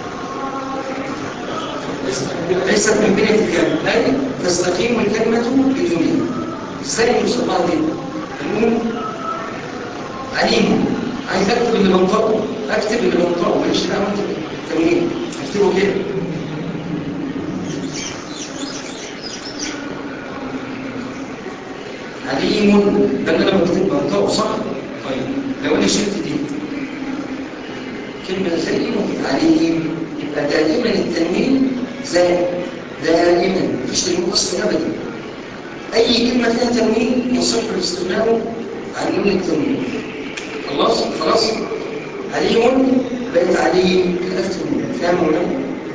ليست من بين الكلام أي تستقيم الكلمة بدونها ازاي يوصل لها دي؟ النون عليم عايز اكتب اللي بنطقه اكتب اللي بنطقه ماليش دعوه انت تمرين اكتبه كده عليم ده اللي انا بكتب بنطقه صح طيب لو انا شلت دي كلمه زي عليم يبقى دائما التنوين زائد دائما مفيش تنوين اصلي ابدا اي كلمه فيها تنوين يصح الاستغناء عن نون التنوين خلاص خلاص عليم بقت عليم كلفت فاهم ولا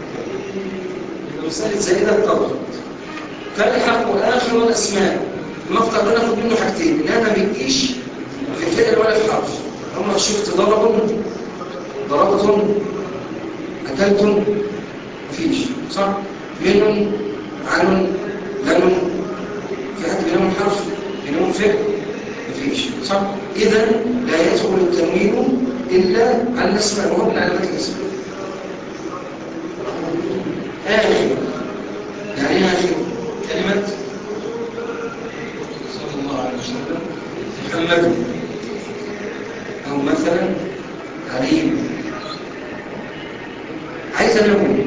المثال زائدة الطرد تلحق آخر الأسماء المقطع ده ناخد منه حاجتين إنها ما بتجيش في فعل ولا في حرف هم شفت ضرب ضربتم أكلتم مفيش صح من عن لن في حد بينهم حرف بينهم فعل مفيش صح إذا لا يدخل التنوين إلا على الاسماء وهو من علامات الاسم آخر يعني ايه آخر كلمة صلى الله عليه وسلم محمد أو مثلا عليم عايز أنا أقول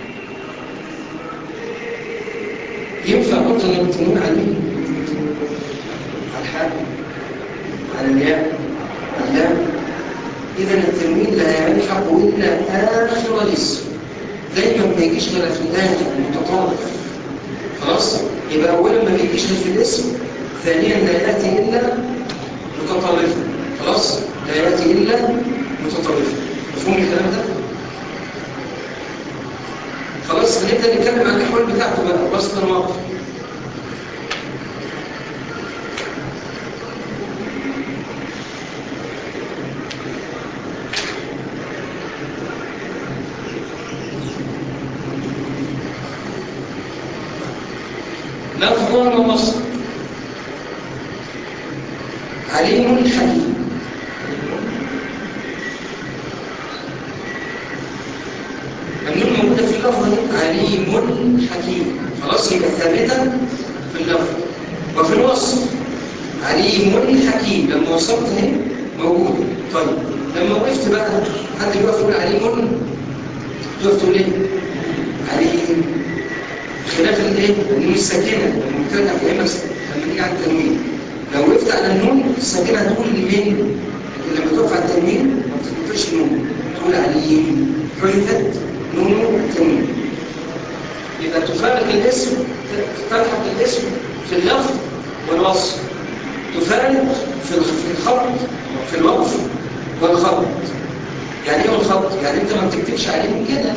ينفع أحط التنوين عليه على الحال على الياء على اللام إذا التنوين لا يلحق إلا آخر الاسم دايما ما يجيش غير في الآخر المتطرف خلاص يبقى أولا ما بيجيش غير في الاسم ثانيا لا يأتي إلا متطرفا خلاص لا يأتي إلا متطرفا مفهوم الكلام ده؟ خلاص هنبدأ نتكلم عن الأحوال بتاعته بقى وسط الواقع لفظا ووصفا عليم حكيم النون موجودة في اللفظ عليم حكيم خلاص يبقى ثابتة في اللفظ وفي الوصف عليم حكيم لما وصلت اهي موجودة طيب لما وقفت بقى حد يقف يقول عليم تقف تقول ايه؟ عليم خلاف الايه النون الساكنه المبتدا في اما لما نيجي على التنوين لو وقفت على النون الساكنه هتقول لمين لكن لما تقف على التنوين ما بتتقفش نون تقول عليم حذفت نون التنوين يبقى تفارق الاسم تلحق الاسم في اللفظ والوصف تفارق في الخط في الوقف والخط يعني ايه الخط يعني انت ما بتكتبش عليهم كده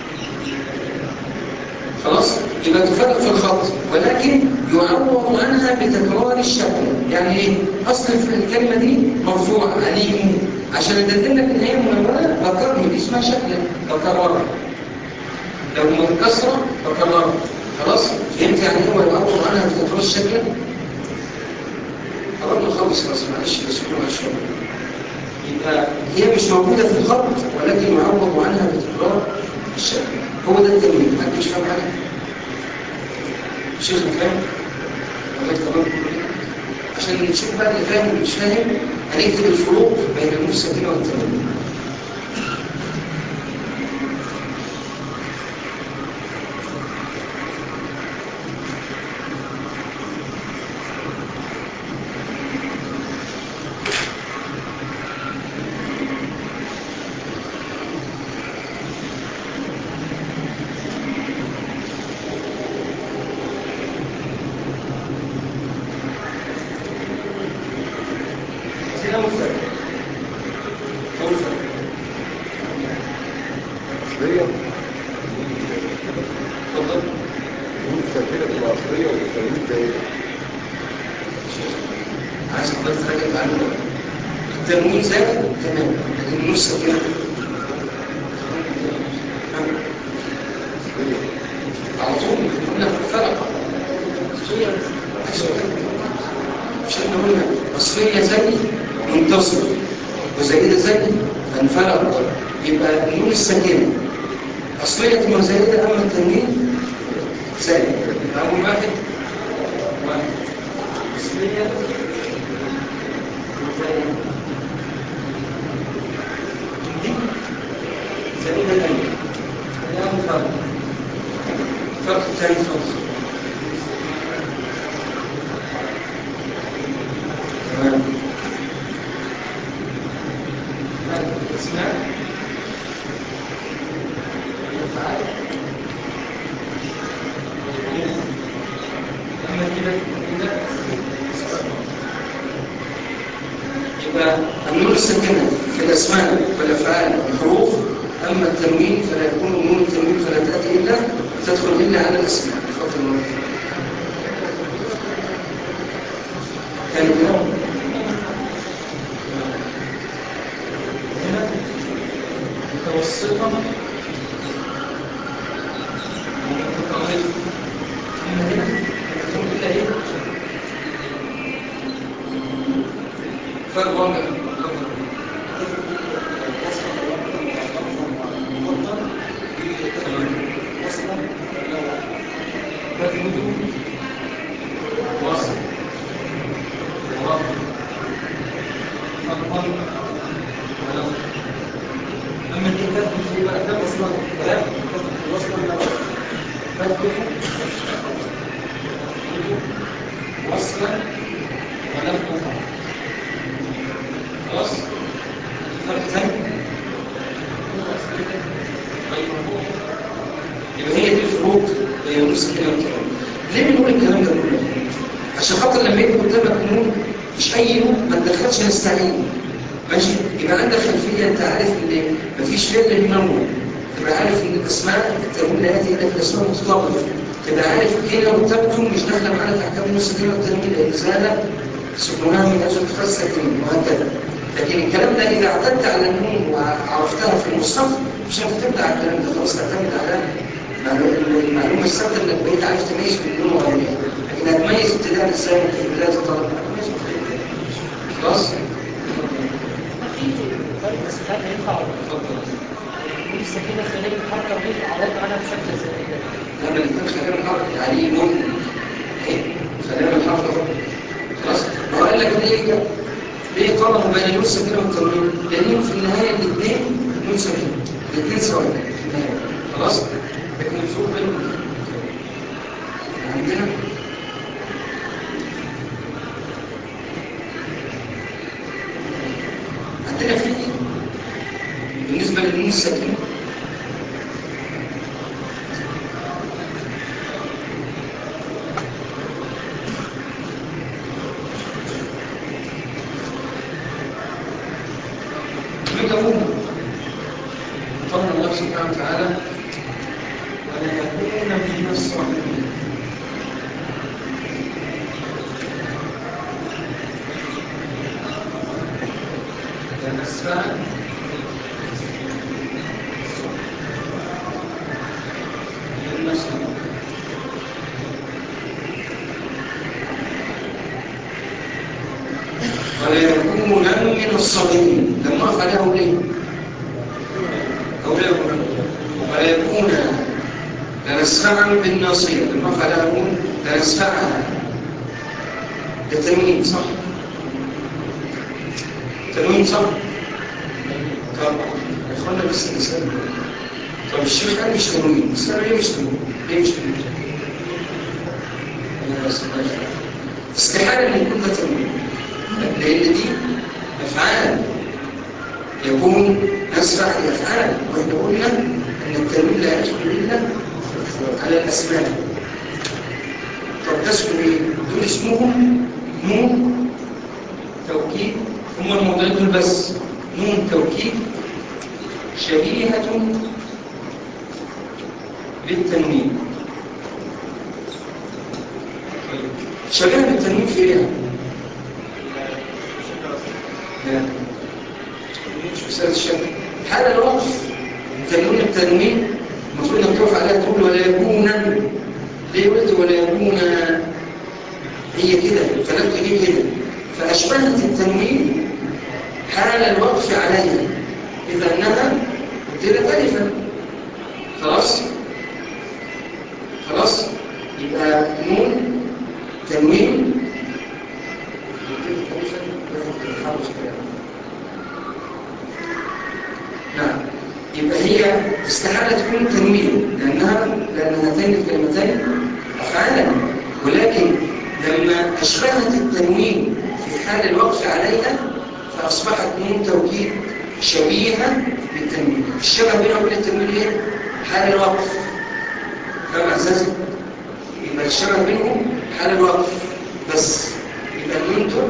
خلاص يبقى تفرق في الخط ولكن يعوض عنها بتكرار الشكل يعني ايه اصل الكلمه دي مرفوعه عليم عشان ادلل لك ان هي منونه بكرر دي اسمها شكل بكررها لو منكسره بكررها خلاص فهمت يعني ايه ويعوض عنها بتكرار الشكل قررنا نخلص خلاص معلش بس كله شويه يبقى هي مش موجودة في الخط ولكن يعوض عنها بتكرار الشكل هو ده التمرين حد مش فاهم حاجة؟ شيخ فاهم؟ ولا تمام عشان نشوف بقى اللي فاهم واللي مش فاهم هنكتب الفروق بين النون الساكنة والتنوين أسئلة مختلفة مختلفة أصلية اتفضل نون ساكنة تبقى أصلية والتنوين ده إيه؟ عايز حضرتك تراجع معلومة التنوين زائد تمام لكن النون الساكنة أصلية على طول قلنا فرق مش احنا قلنا أصلية زي منتصرة وزائدة زي فانفرق يبقى النون الساكنة أصلية وزائدة أما التنوين زائد يبقى أول واحد واحد أصلية وزائدة دي زائدة تانية ده أول فرق الفرق الثاني خالص تمام اسمع يفعل أما كده كده يبقى النون الساكنة في الأسماء والأفعال والحروف أما التنوين فلا يكون نون التنوين فلا تأتي إلا تدخل إلا على الأسماء تفضل الله كان اليوم هنا متوسطة ومتطرفة أما هنا تكون إلا إيه؟ فرق واضح وصل ورفع خطا ولو أما الكتاب في بقى ده وصلا لا وصلا لا فتح وصلا ولم تقع خلاص فرق ثاني يبقى هي دي الفروق بين النص كده والكلام ليه بنقول الكلام ده كله عشان خاطر لما يبقى قدامك نون مش اي نون ما تدخلش نستعين ماشي يبقى عندك خلفيه انت عارف ان مفيش فعل منون تبقى عارف ان الاسماء التنوين لا ياتي الا في الاسماء المطلقه تبقى عارف هنا وتبدو مش داخله معانا في احكام النص كده والتنوين لان زاد سكونها من اجل اتخاذ ساكنين وهكذا لكن الكلام ده اذا اعتدت على النون وعرفتها في المصحف مش هتبدا على الكلام ده خلاص تعتمد على المعلومه الثابته انك بقيت عارف تميز بين النون وغيرها لكن هتميز ابتداء ازاي في بدايه الطلب هتميز خلاص فرق الصفات ينفع اتفضل النون الساكنة خلال الحركة ودي عوض عنها بشكل زائد لما الاثنين خلينا الحرف عليه نون ايه خلينا الحرف اهو خلاص هو قال لك ليه ليه قرروا بين النون الساكنه والتنوين لانهم في النهايه الاثنين نون ساكنه الاثنين سواء في النهايه خلاص لكن الفروق بينهم عندنا عندنا في بالنسبه للنون الساكنه يدعون قول الله سبحانه وتعالى وليكون من الصالحين الأسفل للنصر ولا يكونن من الصابرين لما اقف عليها اقول ايه اقول ايه ولا يكون لنسفعا بالناصيه لما اقف عليها اقول لنسفعا ده تنوين صح تنوين صح طب يا اخوانا بس نسال طب الشيخ قال مش تنوين بس انا ليه مش تنوين ليه مش تنوين أنا بس- استحالة ان يكون ده تنوين لان دي افعال يكون نسبع لافعال واحنا قلنا ان التنوين لا يدخل الا على الاسماء طب ده اسمه ايه دول اسمهم نون توكيد هم الموضوعين دول بس نون توكيد شبيهة بالتنوين طيب، شبيهة بالتنوين في ايه؟ لا. مش مسألة الشك حالة الوقف تنوين التنوين المفروض انك تقف عليها تقول ولا يكون ليه قلت ولا يكون هي كده الكلام جه كده فأشبهت التنوين حال الوقف عليها إذا أنها ابتدت ألفا خلاص خلاص يبقى نون تنوين ابتدت ألفا لازم تتحرش كده. نعم يبقى هي استحالة تكون تنوين لأنها لأن هاتين الكلمتين أفعالا ولكن لما أشبهت التنوين في حال الوقف عليها فأصبحت نون توكيد شبيهة بالتنوين الشبه بينها وبين التنوين ايه؟ حال الوقف فاهم أساسي؟ يبقى الشبه بينهم حال الوقف بس يبقى النون دول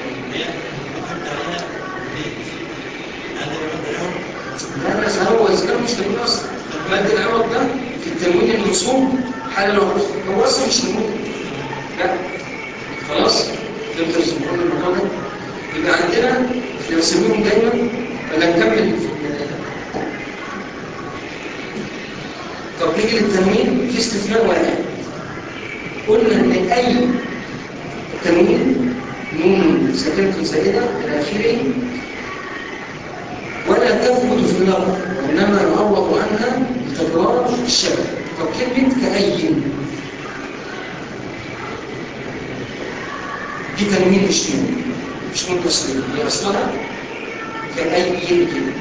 لا بس هو إذا كان مش تنوين أصلا مادة العوض ده في التنوين المنصوب حال الوقف هو أصلا مش تنوين لا خلاص فهمت الزبون الموضوع ده يبقى عندنا احنا بنسميهم دايما ولا نكمل في طب نيجي للتنوين في استثناء واحد قلنا ان اي تنوين نون ساكنه زائده الى اخره ولا تثبت في اللفظ وانما يعوض عنها بتكرار الشبه طب كلمه كأي دي تنوين مش نون مش نون تصريف هي اصلها كأي كده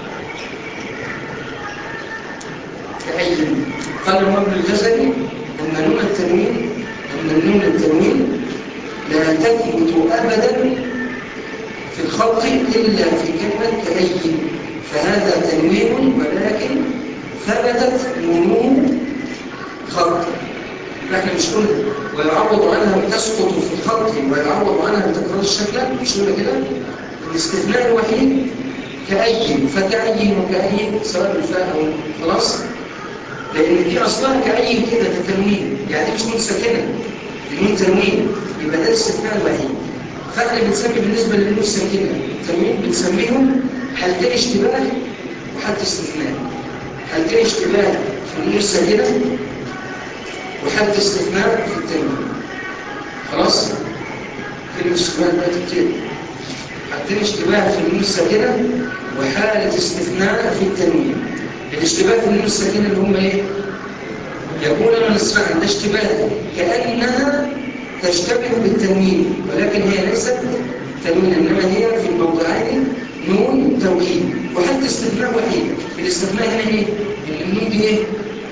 كأي قال الرب الجزري أن نون التنوين أن النون التنوين لا تثبت أبدا في الخلق إلا في كلمة كأي فهذا تنوين ولكن ثبتت نون خلق احنا مش قلنا ويعوض عنها تسقط في الخلق ويعوض عنها بتكرار الشكل مش قلنا كده الاستثناء الوحيد كأي فكأي وكأي سواء بالفاء أو خلاص لأن دي أصلها كأي كده كتنوين يعني دي مش نون ساكنة دي نون تنوين يبقى ده الاستثناء الوحيد فاحنا بنسمي بالنسبة للنون الساكنة تنوين بنسميهم حالتين اشتباه وحالة استثناء حالتين اشتباه في النون الساكنة وحالة استثناء في التنوين خلاص كلمة اشتباه دلوقتي كتير حالتين اشتباه في النون الساكنة وحالة استثناء في التنوين الاشتباه في النون الساكنة اللي هم ايه؟ يقول انا نسمع ده اشتباه كأنها تشتبه بالتنوين ولكن هي ليست تنوين انما هي في الموضعين نون توكيد وحتى استثناء وحيد الاستثناء هنا ايه؟ النون دي ايه؟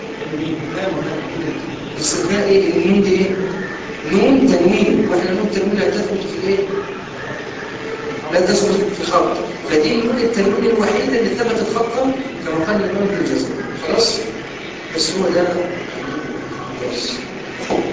الاستثناء ايه؟ النون دي ايه؟ نون تنوين واحنا نون تنوين لا تثبت في ايه؟ لا تثبت في خط فدي نون التنوين الوحيدة اللي ثبتت خطا كما قال الإمام ابن الجزري خلاص بس هو ده بس